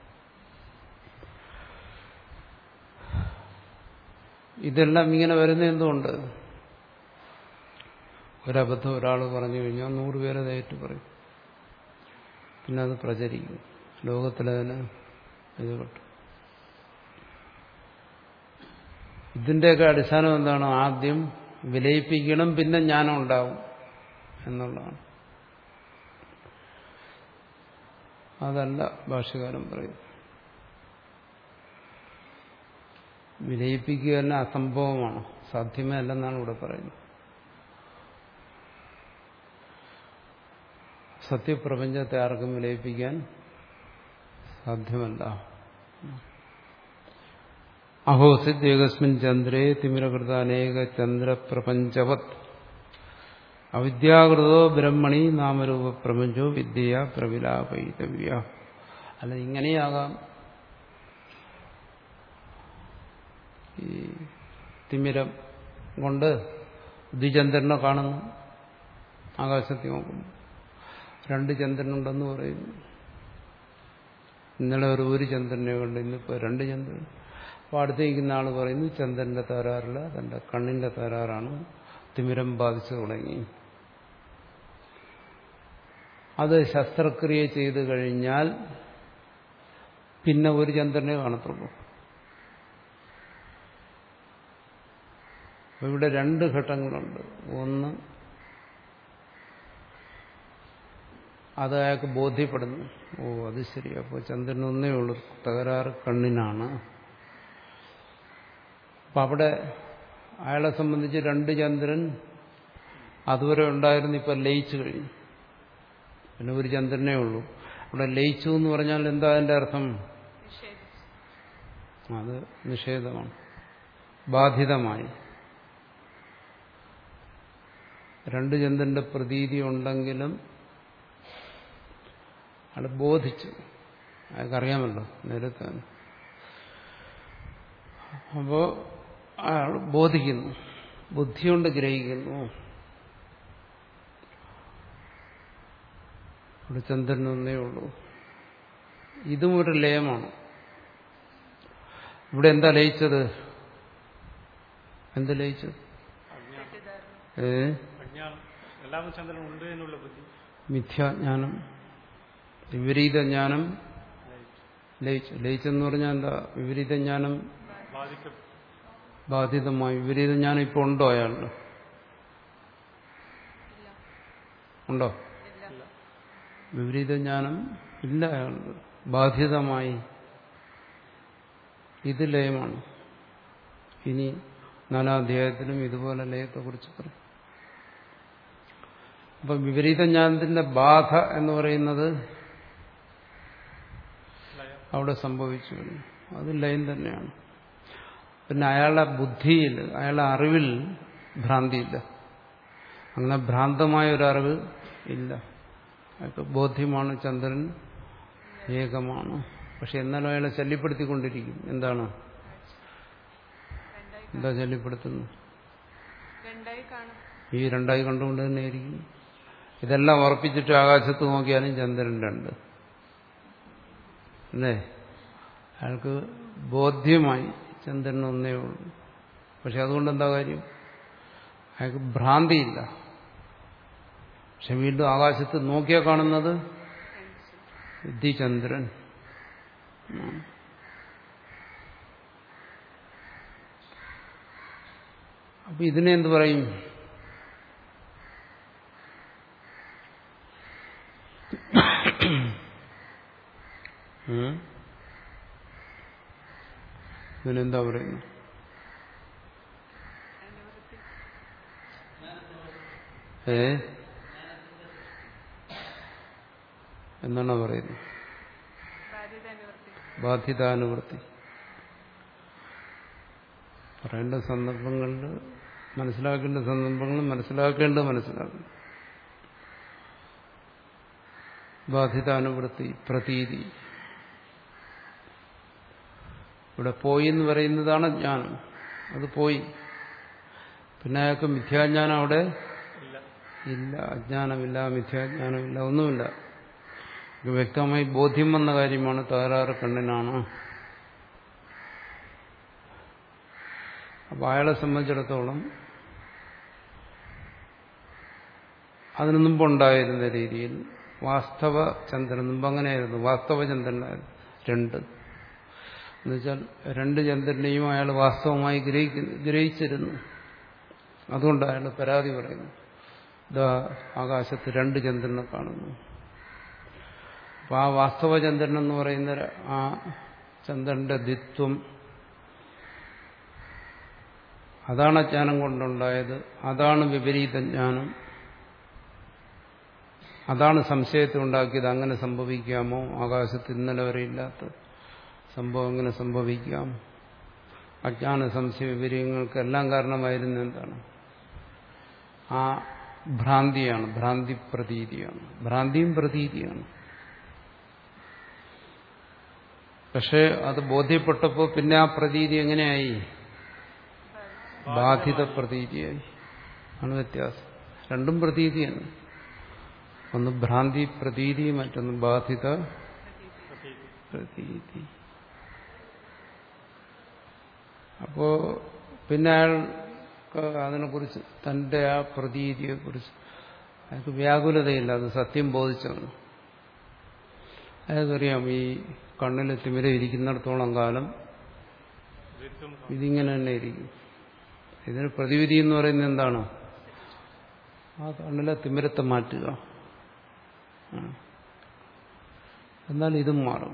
A: ഇതെല്ലാം ഇങ്ങനെ വരുന്ന എന്തുകൊണ്ട് ഒരബദ്ധം ഒരാൾ പറഞ്ഞു കഴിഞ്ഞാൽ നൂറ് പേരെ നേരിട്ട് പറയും പിന്നെ അത് പ്രചരിക്കും ലോകത്തിലതിന് ഇത് കിട്ടും ഇതിന്റെയൊക്കെ അടിസ്ഥാനം എന്താണ് ആദ്യം വിലയിപ്പിക്കണം പിന്നെ ജ്ഞാനം ഉണ്ടാവും എന്നുള്ളതാണ് അതല്ല ഭാഷകാരൻ പറയും വിലയിപ്പിക്കുക തന്നെ അസംഭവമാണ് സാധ്യമേ അല്ലെന്നാണ് ഇവിടെ പറയുന്നത് സത്യപ്രപഞ്ചത്തെ ആർക്കും വിലയിപ്പിക്കാൻ സാധ്യമല്ല അഹോസിത് ഏകസ്മിൻ ചന്ദ്രേ തിമിരകൃത അനേക ചന്ദ്രപ്രപഞ്ചവത് അവിദ്യാകൃതോ ബ്രഹ്മണി നാമരൂപ പ്രപഞ്ചോ വിദ്യ പ്രവിലാപയിതവ്യ അല്ല ഇങ്ങനെയാകാം ഈ തിമിരം കൊണ്ട് ദ്വിചന്ദ്രനെ കാണുന്നു ആകാശത്തിൽ നോക്കുന്നു രണ്ട് ചന്ദ്രനുണ്ടെന്ന് പറയുന്നു ഇന്നലെ ഒരു ഒരു ചന്ദ്രനെ കണ്ട് ഇന്നിപ്പോൾ രണ്ട് ചന്ദ്രൻ അപ്പോൾ അടുത്തേക്കുന്ന ആൾ പറയുന്നു ചന്ദ്രന്റെ തകരാറില്ല തന്റെ കണ്ണിന്റെ തകരാറാണ് തിമിരം ബാധിച്ചു തുടങ്ങി അത് ശസ്ത്രക്രിയ ചെയ്തു കഴിഞ്ഞാൽ പിന്നെ ഒരു ചന്ദ്രനെ കാണത്തുള്ളൂ ഇവിടെ രണ്ട് ഘട്ടങ്ങളുണ്ട് ഒന്ന് അത് അയാൾക്ക് ബോധ്യപ്പെടുന്നു ഓ അത് ശരി അപ്പോൾ ചന്ദ്രൻ ഒന്നേ ഉള്ളൂ തകരാറ് കണ്ണിനാണ് അപ്പം അവിടെ അയാളെ സംബന്ധിച്ച് രണ്ട് ചന്ദ്രൻ അതുവരെ ഉണ്ടായിരുന്നു ഇപ്പം ലയിച്ചു കഴിഞ്ഞു പിന്നെ ഒരു ചന്ദ്രനേ ഉള്ളൂ അവിടെ ലയിച്ചു എന്ന് പറഞ്ഞാൽ എന്താ അതിന്റെ അർത്ഥം അത് നിഷേധമാണ് ബാധിതമായി രണ്ട് ചന്ദ്രന്റെ പ്രതീതി ഉണ്ടെങ്കിലും അയാൾ ബോധിച്ചു അയാൾക്കറിയാമല്ലോ നേരത്തെ അപ്പോ അയാൾ ബോധിക്കുന്നു ബുദ്ധി കൊണ്ട് ഗ്രഹിക്കുന്നു അവിടെ ചന്ദ്രനൊന്നേ ഉള്ളൂ ഇതും ഒരു ലയമാണ് ഇവിടെ എന്താ ലയിച്ചത് എന്ത് ലയിച്ചത് ഏ
B: അജ്ഞാനം എല്ലാവരും ചന്ദ്രൻ ഉണ്ട് എന്നുള്ള ബുദ്ധി
A: മിഥ്യാജ്ഞാനം വിപരീത ജ്ഞാനം ലയിച്ചു ലയിച്ചെന്ന് പറഞ്ഞാൽ എന്താ വിപരീത ജ്ഞാനം
B: ബാധിക്കും
A: ബാധിതമായി വിപരീത ജ്ഞാനം ഇപ്പോൾ ഉണ്ടോ അയാളുടെ ഉണ്ടോ വിപരീത ജ്ഞാനം ഇല്ല അയാളുടെ ബാധിതമായി ഇത് ലയമാണ് ഇനി നാലാം അധ്യായത്തിലും ഇതുപോലെ ലയത്തെക്കുറിച്ച് പറയും അപ്പൊ വിപരീത ജ്ഞാനത്തിന്റെ ബാധ എന്ന് പറയുന്നത്
B: ലയം
A: അവിടെ സംഭവിച്ചു അത് ലയം തന്നെയാണ് പിന്നെ അയാളുടെ ബുദ്ധിയിൽ അയാളുടെ അറിവിൽ ഭ്രാന്തിയില്ല അങ്ങനെ ഭ്രാന്തമായ ഒരു അറിവ് ഇല്ല അയാൾക്ക് ബോധ്യമാണ് ചന്ദ്രൻ ഏകമാണ് പക്ഷെ എന്നാലും അയാളെ ശല്യപ്പെടുത്തിക്കൊണ്ടിരിക്കും എന്താണ് എന്താ ശല്യപ്പെടുത്തുന്നു
C: രണ്ടായി കാണും
A: ഈ രണ്ടായി കണ്ടുകൊണ്ട് തന്നെയായിരിക്കും ഇതെല്ലാം ഉറപ്പിച്ചിട്ട് ആകാശത്ത് നോക്കിയാലും ചന്ദ്രൻ രണ്ട് അല്ലേ അയാൾക്ക് ബോധ്യമായി ചന്ദ്രൻ ഒന്നേ ഉള്ളൂ പക്ഷെ അതുകൊണ്ട് എന്താ കാര്യം അയാൾക്ക് ഭ്രാന്തിയില്ല പക്ഷെ വീണ്ടും ആകാശത്ത് നോക്കിയാൽ കാണുന്നത് ചന്ദ്രൻ അപ്പൊ ഇതിനെ എന്ത് പറയും ഉം? ഇതിനെന്താ പറയുന്നു
C: അനുവൃത്തി
A: ഏ എന്നാണ് പറയുന്നത്
C: ബാധ്യത അനുവൃത്തി
A: ബാധ്യതാനുവൃത്തി പറയേണ്ട സന്ദർഭങ്ങളിൽ മനസ്സിലാക്കേണ്ട സന്ദർഭങ്ങളിൽ മനസ്സിലാക്കേണ്ടത് മനസ്സിലാക്കണം ബാധ്യതാനുവൃത്തി പ്രതീതി ഇവിടെ പോയി എന്ന് പറയുന്നതാണ് ജ്ഞാനം അത് പോയി പിന്നെ അയാൾക്ക് മിഥ്യാജ്ഞാനം അവിടെ
B: ഇല്ല
A: ഇല്ല അജ്ഞാനമില്ല മിഥ്യാജ്ഞാനമില്ല ഒന്നുമില്ല ഇത് വ്യക്തമായി ബോധ്യം വന്ന കാര്യമാണ് തകരാറ് കണ്ണിനാണ് അപ്പൊ അയാളെ സംബന്ധിച്ചിടത്തോളം അതിനു മുമ്പുണ്ടായിരുന്ന രീതിയിൽ വാസ്തവ ചന്ദ്രൻ മുമ്പ് അങ്ങനെയായിരുന്നു വാസ്തവ ചന്ദ്രനായിരുന്നു രണ്ട് എന്നുവെച്ചാൽ രണ്ട് ചന്ദ്രനെയും അയാൾ വാസ്തവമായി ഗ്രഹിക്കുന്നു ഗ്രഹിച്ചിരുന്നു അതുകൊണ്ട് അയാൾ പരാതി പറയുന്നു ഇതാ ആകാശത്ത് രണ്ട് ചന്ദ്രനെ കാണുന്നു അപ്പൊ ആ വാസ്തവ ചന്ദ്രൻ എന്ന് പറയുന്ന ആ ചന്ദ്രന്റെ ദ്വിത്വം അതാണ് ജ്ഞാനം കൊണ്ടുണ്ടായത് അതാണ് വിപരീത ജ്ഞാനം അതാണ് സംശയത്തെ ഉണ്ടാക്കിയത് അങ്ങനെ സംഭവിക്കാമോ ആകാശത്ത് ഇന്നലെ വരെ ഇല്ലാത്ത സംഭവം എങ്ങനെ സംഭവിക്കാം അജ്ഞാന സംശയ വിപര്യങ്ങൾക്കെല്ലാം കാരണമായിരുന്ന എന്താണ് ആ ഭ്രാന്തിയാണ് ഭ്രാന്തി പ്രതീതിയാണ് ഭ്രാന്തിയും പ്രതീതിയാണ് പക്ഷെ അത് ബോധ്യപ്പെട്ടപ്പോൾ പിന്നെ ആ പ്രതീതി എങ്ങനെയായി ബാധിത പ്രതീതിയായി ആണ് വ്യത്യാസം രണ്ടും പ്രതീതിയാണ് ഒന്ന് ഭ്രാന്തി പ്രതീതി മറ്റൊന്ന് ബാധിത
B: പ്രതീതി
A: പ്രതീതി അപ്പോ പിന്നെ അയാൾക്ക് അതിനെക്കുറിച്ച് തന്റെ ആ പ്രതീതിയെക്കുറിച്ച് അയാൾക്ക് വ്യാകുലതയില്ല അത് സത്യം ബോധിച്ചവന് അയാൾക്കറിയാം ഈ കണ്ണിൽ തിമിര ഇരിക്കുന്നിടത്തോളം കാലം
B: ദ്വിത്വം
A: ഇതിങ്ങനെ തന്നെ ഇരിക്കും ഇതിന് പ്രതിവിധി എന്ന് പറയുന്നത് എന്താണ് ആ കണ്ണിലെ തിമിരത്തെ മാറ്റുക ആ. എന്നാൽ ഇതും മാറും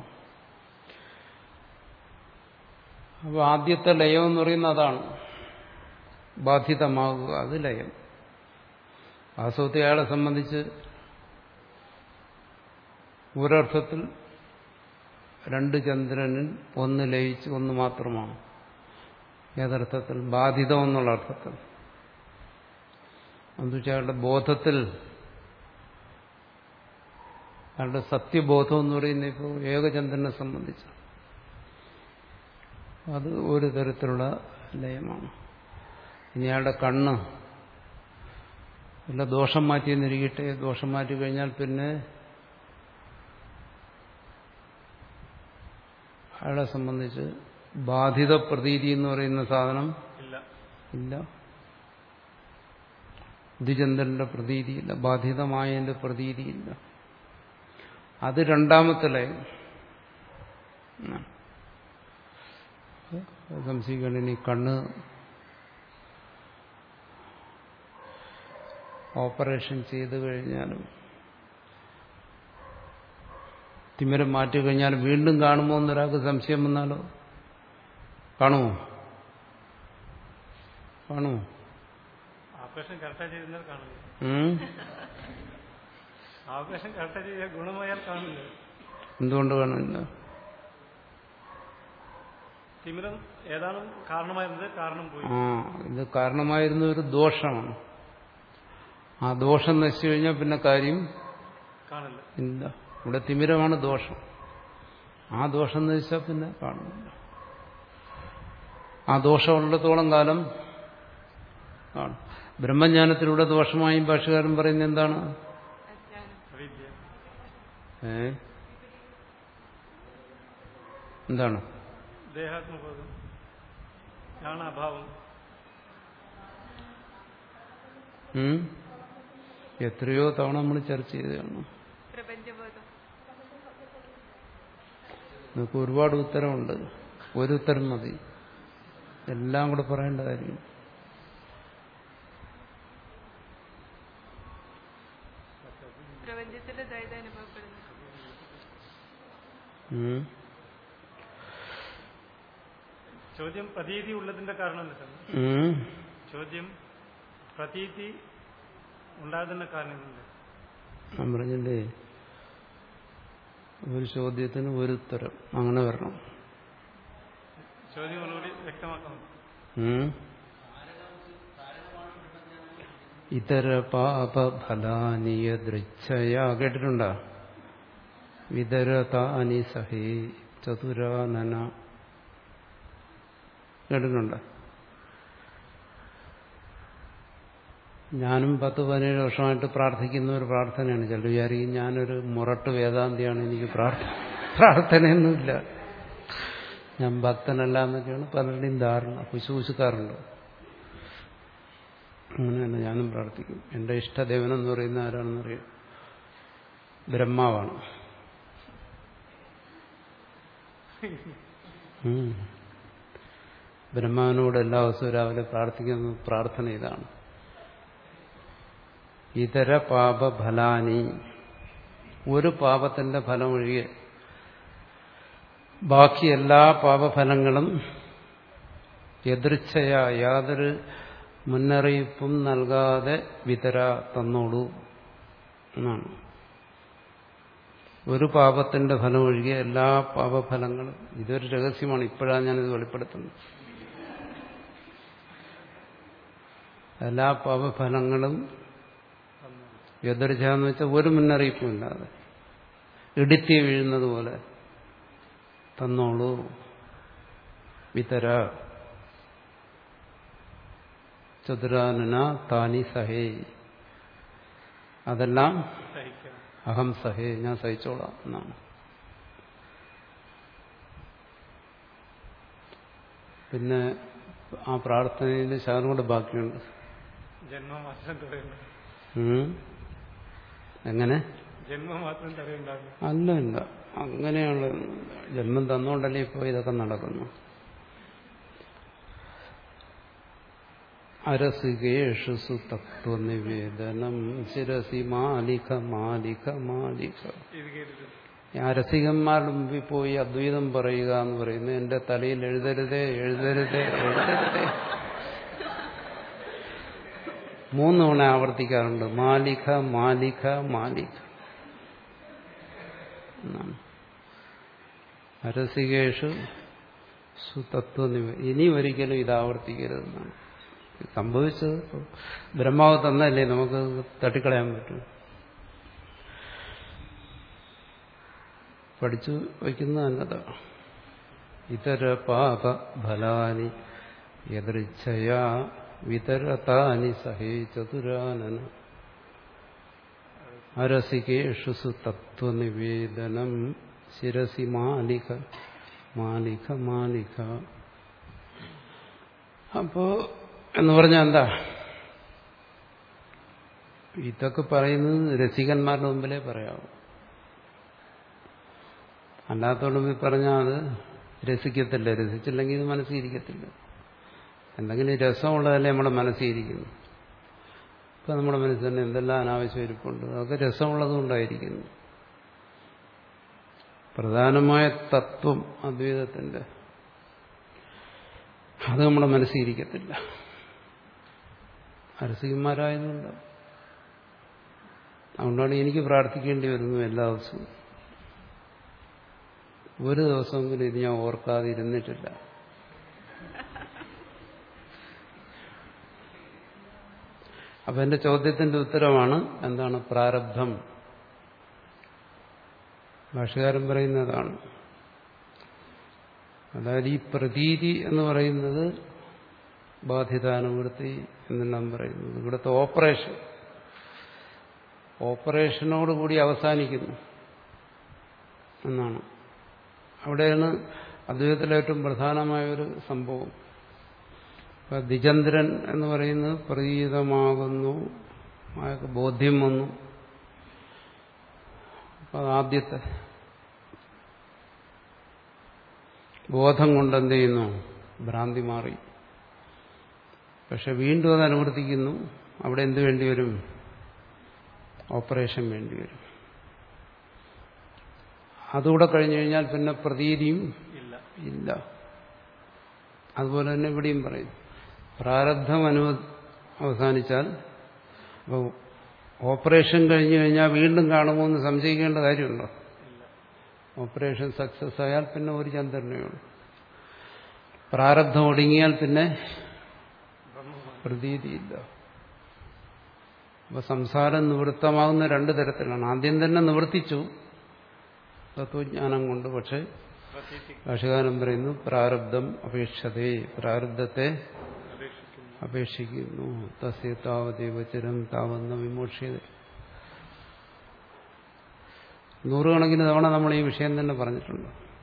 A: അപ്പോൾ ആദ്യത്തെ ലയം എന്ന് പറയുന്നത് അതാണ് ബാധിതമാകുക അത് ലയം വാസ്തവത്തെ അയാളെ സംബന്ധിച്ച് ഒരർത്ഥത്തിൽ രണ്ട് ചന്ദ്രനിൽ ഒന്ന് ലയിച്ച് ഒന്ന് മാത്രമാണ് ഏതർത്ഥത്തിൽ ബാധിതം എന്നുള്ള അർത്ഥത്തിൽ എന്നുവെച്ചാൽ അയാളുടെ ബോധത്തിൽ അയാളുടെ സത്യബോധം എന്ന് പറയുന്നത് ഇപ്പോൾ ഏകചന്ദ്രനെ സംബന്ധിച്ച് അത് ഒരു തരത്തിലുള്ള ലയമാണ് ഇനി അയാളുടെ കണ്ണ് വല്ല ദോഷം മാറ്റിയെന്നിരിക്കട്ടെ ദോഷം മാറ്റി കഴിഞ്ഞാൽ പിന്നെ അയാളെ സംബന്ധിച്ച് ബാധിത പ്രതീതി എന്ന് പറയുന്ന സാധനം
B: ഇല്ല
A: ഇല്ല ദ്വിചന്ദ്രന്റെ പ്രതീതിയില്ല ബാധിതമായതിന്റെ പ്രതീതിയില്ല അത് രണ്ടാമത്തെ ലയം ഉം. സംശയിക്കണം ഇനി കണ്ണ് ഓപ്പറേഷൻ ചെയ്തു കഴിഞ്ഞാലും തിമിരം മാറ്റി കഴിഞ്ഞാൽ വീണ്ടും കാണുമോ എന്നൊരാൾക്ക് സംശയം വന്നാലോ കാണുമോ കാണുമോ
B: ഓപ്പറേഷൻ കറക്റ്റായി ചെയ്താൽ കാണില്ല
A: ഉം?
B: ഓപ്പറേഷൻ കറക്റ്റായി ചെയ്താൽ ഗുണമായാൽ കാണില്ല
A: എന്തുകൊണ്ട് കാണില്ല
B: തിമിരം ഏതാണ് കാരണമായിരുന്നത് കാരണം പോയി
A: ആ ഇത് കാരണമായിരുന്ന ഒരു ദോഷമാണ് ആ ദോഷം നശിച്ചു കഴിഞ്ഞാൽ പിന്നെ കാര്യം
B: കാണില്ല
A: ഇല്ല ഇവിടെ തിമിരമാണ് ദോഷം ആ ദോഷം നശിച്ചാൽ പിന്നെ കാണുന്നില്ല ആ ദോഷമുള്ളിടത്തോളം കാലം കാണും ബ്രഹ്മജ്ഞാനത്തിലൂടെ ദോഷമായും ഭാഷകാരൻ പറയുന്നത് എന്താണ്
C: അജ്ഞാനം
B: അവിദ്യ
A: ഏ എന്താണ്
B: ദേഹാത്മബോധം ജ്ഞാനാഭാവം
A: ഉം? എത്രയോ തവണ നമ്മൾ ചർച്ച ചെയ്തതാണ്
C: പ്രപഞ്ചബോധം
A: നമുക്ക് ഒരുപാട് ഉത്തരമുണ്ട് ഒരു ഉത്തരം മതി എല്ലാം കൂടെ പറയേണ്ട കാര്യം
C: പ്രപഞ്ചത്തിൽ ദ്വൈത അനുഭവപ്പെടുന്നു
A: ഉം.
B: ചോദ്യം പ്രതീതി ഉള്ളതിന്റെ കാരണം എന്താ സാർ
A: ഉം.
B: ചോദ്യം പ്രതീതി ഉണ്ടാകുന്ന കാരണം എന്താ
A: ഞാൻ പറഞ്ഞില്ലേ ഒരു ചോദ്യത്തിന് ഒരു ഉത്തരം അങ്ങനെ വരണം
B: ചോദ്യം ഒന്നുകൂടി വ്യക്തമാക്കണം
A: ഉം. ഇതര പാപഫലാനിയ ദൃച്ഛയ കേട്ടിട്ടുണ്ടോ വിതരതാനി സഹേ ചതുരാനന കേട്ടിട്ടുണ്ടോ ഞാനും പത്ത് പതിനേഴ് വർഷമായിട്ട് പ്രാർത്ഥിക്കുന്ന ഒരു പ്രാർത്ഥനയാണ് ചില വിചാരിക്കും ഞാനൊരു മുറട്ട് വേദാന്തിയാണ് എനിക്ക് പ്രാർത്ഥന പ്രാർത്ഥനയൊന്നുമില്ല ഞാൻ ഭക്തനല്ല എന്നൊക്കെയാണ് പലരുടെയും ധാരണ കുശുകുശുക്കാറുണ്ട് അങ്ങനെയല്ല ഞാനും പ്രാർത്ഥിക്കും എന്റെ ഇഷ്ടദേവനെന്ന് പറയുന്ന ആരാണെന്നറിയാം ബ്രഹ്മാവാണ് ഉം. ബ്രഹ്മാവിനോട് എല്ലാ ദിവസവും രാവിലെ പ്രാർത്ഥിക്കുന്ന പ്രാർത്ഥന ഇതാണ് ഇതര പാപഫലാനി ഒരു പാപത്തിന്റെ ഫലം ഒഴികെ ബാക്കി എല്ലാ പാപഫലങ്ങളും എതിർച്ചയ യാതൊരു മുന്നറിയിപ്പും നൽകാതെ വിതര തന്നോളൂ എന്നാണ് ഒരു പാപത്തിന്റെ ഫലം ഒഴികെ എല്ലാ പാപഫലങ്ങളും ഇതൊരു രഹസ്യമാണ് ഇപ്പോഴാണ് ഞാനിത് വെളിപ്പെടുത്തുന്നത് എല്ലാ പാപഫലങ്ങളും എതിർച്ച എന്ന് വെച്ചാൽ ഒരു മുന്നറിയിപ്പും ഇല്ലാതെ ഇടുത്തി വീഴുന്നത് പോലെ തന്നോളൂ വിതര ചതുരാനന താനി സഹേ അതെല്ലാം
B: സഹിക്കാം
A: അഹം സഹേ ഞാൻ സഹിച്ചോളാം എന്നാണ് പിന്നെ ആ പ്രാർത്ഥനയിൽ ശകലം കൂടെ ബാക്കിയുണ്ട്
B: ജന്മം മാത്രം തടയുണ്ട്
A: ഉം. എങ്ങനെ
B: ജന്മം മാത്രം തടയുണ്ടാകും
A: അല്ല ഇല്ല അങ്ങനെയുള്ള ജന്മം തന്നുകൊണ്ടല്ലേ ഇപ്പോൾ ഇതൊക്കെ നടക്കുന്നു അരസികേഷു തത്വനിവേദനം ശിരസി മാലിക മാലിക മാലിക
B: ഇത് കേട്ടിട്ടുണ്ട്
A: ഈ അരസികന്മാരുടെ മുമ്പിൽ പോയി അദ്വൈതം പറയുക എന്ന് പറയുന്നത് എന്റെ തലയിൽ എഴുതരുതേ എഴുതരുതേ എഴുതരുതേ മൂന്ന് തവണ ആവർത്തിക്കാറുണ്ട് മാലിക മാലിക മാലിക എന്നാണ് അരസികേഷു സുതത്വനിവ ഇനി ഒരിക്കലും ഇത് ആവർത്തിക്കരുതെന്നാണ് ഇത് സംഭവിച്ചത് ഇപ്പൊ ബ്രഹ്മാവ് തന്നല്ലേ നമുക്ക് തട്ടിക്കളയാൻ പറ്റും പഠിച്ചു വയ്ക്കുന്ന നല്ലതാണ് ഇതര പാപ ഫലാനി എതിർച്ഛയാ വിതരതാനി സഹേ ചതുരാനന അരസികേഷു തത്വനിവേദനം ശിരസി മാലിക മാലിക മാലിക അപ്പോ എന്ന് പറഞ്ഞാൽ എന്താ ഇതൊക്കെ പറയുന്നത് രസികന്മാരുടെ മുമ്പിലേ പറയാവൂ അല്ലാത്തോണ്ട് മുമ്പിൽ പറഞ്ഞാൽ അത് രസിക്കത്തില്ല രസിച്ചില്ലെങ്കിൽ ഇത് മനസ്സിരിക്കത്തില്ല എന്തെങ്കിലും രസമുള്ളതല്ലേ നമ്മുടെ മനസ്സിരിക്കുന്നു ഇപ്പൊ നമ്മുടെ മനസ്സിൽ തന്നെ എന്തെല്ലാം അനാവശ്യം ഇരിപ്പുണ്ട് അതൊക്കെ രസമുള്ളതുകൊണ്ടായിരിക്കുന്നു പ്രധാനമായ തത്വം അദ്വൈതത്തിന്റെ അത് നമ്മുടെ മനസ്സിരിക്കത്തില്ല അരസികന്മാരായതുകൊണ്ട് അതുകൊണ്ടാണ് എനിക്ക് പ്രാർത്ഥിക്കേണ്ടി വരുന്നത് എല്ലാ ദിവസവും ഒരു ദിവസമെങ്കിലും ഇത് ഞാൻ ഓർക്കാതെ ഇരുന്നിട്ടില്ല അപ്പൊ എന്റെ ചോദ്യത്തിന്റെ ഉത്തരമാണ് എന്താണ് പ്രാരബ്ധം ഭാഷകാരൻ പറയുന്നതാണ് അതായത് ഈ പ്രതീതി എന്ന് പറയുന്നത് ബാധിതാനുവൃത്തി എന്നെല്ലാം പറയുന്നത് ഇവിടുത്തെ ഓപ്പറേഷൻ ഓപ്പറേഷനോടുകൂടി അവസാനിക്കുന്നു എന്നാണ് അവിടെയാണ് അദ്വൈതത്തിലെ ഏറ്റവും പ്രധാനമായ ഒരു സംഭവം ഇപ്പൊ ദിജന്ദ്രൻ എന്ന് പറയുന്നത് പ്രതീതമാകുന്നു അയാൾക്ക് ബോധ്യം വന്നു അപ്പൊ അത് ആദ്യത്തെ ബോധം കൊണ്ട് എന്ത് ചെയ്യുന്നു ഭ്രാന്തി മാറി പക്ഷെ വീണ്ടും അത് അനുവർത്തിക്കുന്നു അവിടെ എന്ത് വേണ്ടിവരും ഓപ്പറേഷൻ വേണ്ടിവരും അതുകൂടെ കഴിഞ്ഞു കഴിഞ്ഞാൽ പിന്നെ പ്രതീതിയും
B: ഇല്ല
A: ഇല്ല അതുപോലെ തന്നെ ഇവിടെയും പറയും പ്രാരബ്ധം അനു അവസാനിച്ചാൽ അപ്പോൾ ഓപ്പറേഷൻ കഴിഞ്ഞു കഴിഞ്ഞാൽ വീണ്ടും കാണുമോ എന്ന് സംശയിക്കേണ്ട കാര്യമുണ്ടോ ഓപ്പറേഷൻ സക്സസ് ആയാൽ പിന്നെ ഒരു ചന്ദ്രനേ ഉള്ളൂ പ്രാരബ്ധം ഒടുങ്ങിയാൽ പിന്നെ പ്രതീതിയില്ല അപ്പൊ സംസാരം നിവൃത്തമാകുന്ന രണ്ട് തരത്തിലാണ് ആദ്യം തന്നെ നിവർത്തിച്ചു തത്വജ്ഞാനം കൊണ്ട് പക്ഷെ
B: പ്രതീതി
A: ഭാഷകാരൻ പറയുന്നു പ്രാരബ്ധം അപേക്ഷതേ പ്രാരബ്ധത്തെ
B: അപേക്ഷിക്കുന്നു
A: അപേക്ഷിക്കുന്നു തസ്യ താവതേവ ചിരം താവന്ന വിമോക്ഷ്യത നൂറുകണക്കിന് തവണ നമ്മൾ ഈ വിഷയം തന്നെ പറഞ്ഞിട്ടുണ്ട്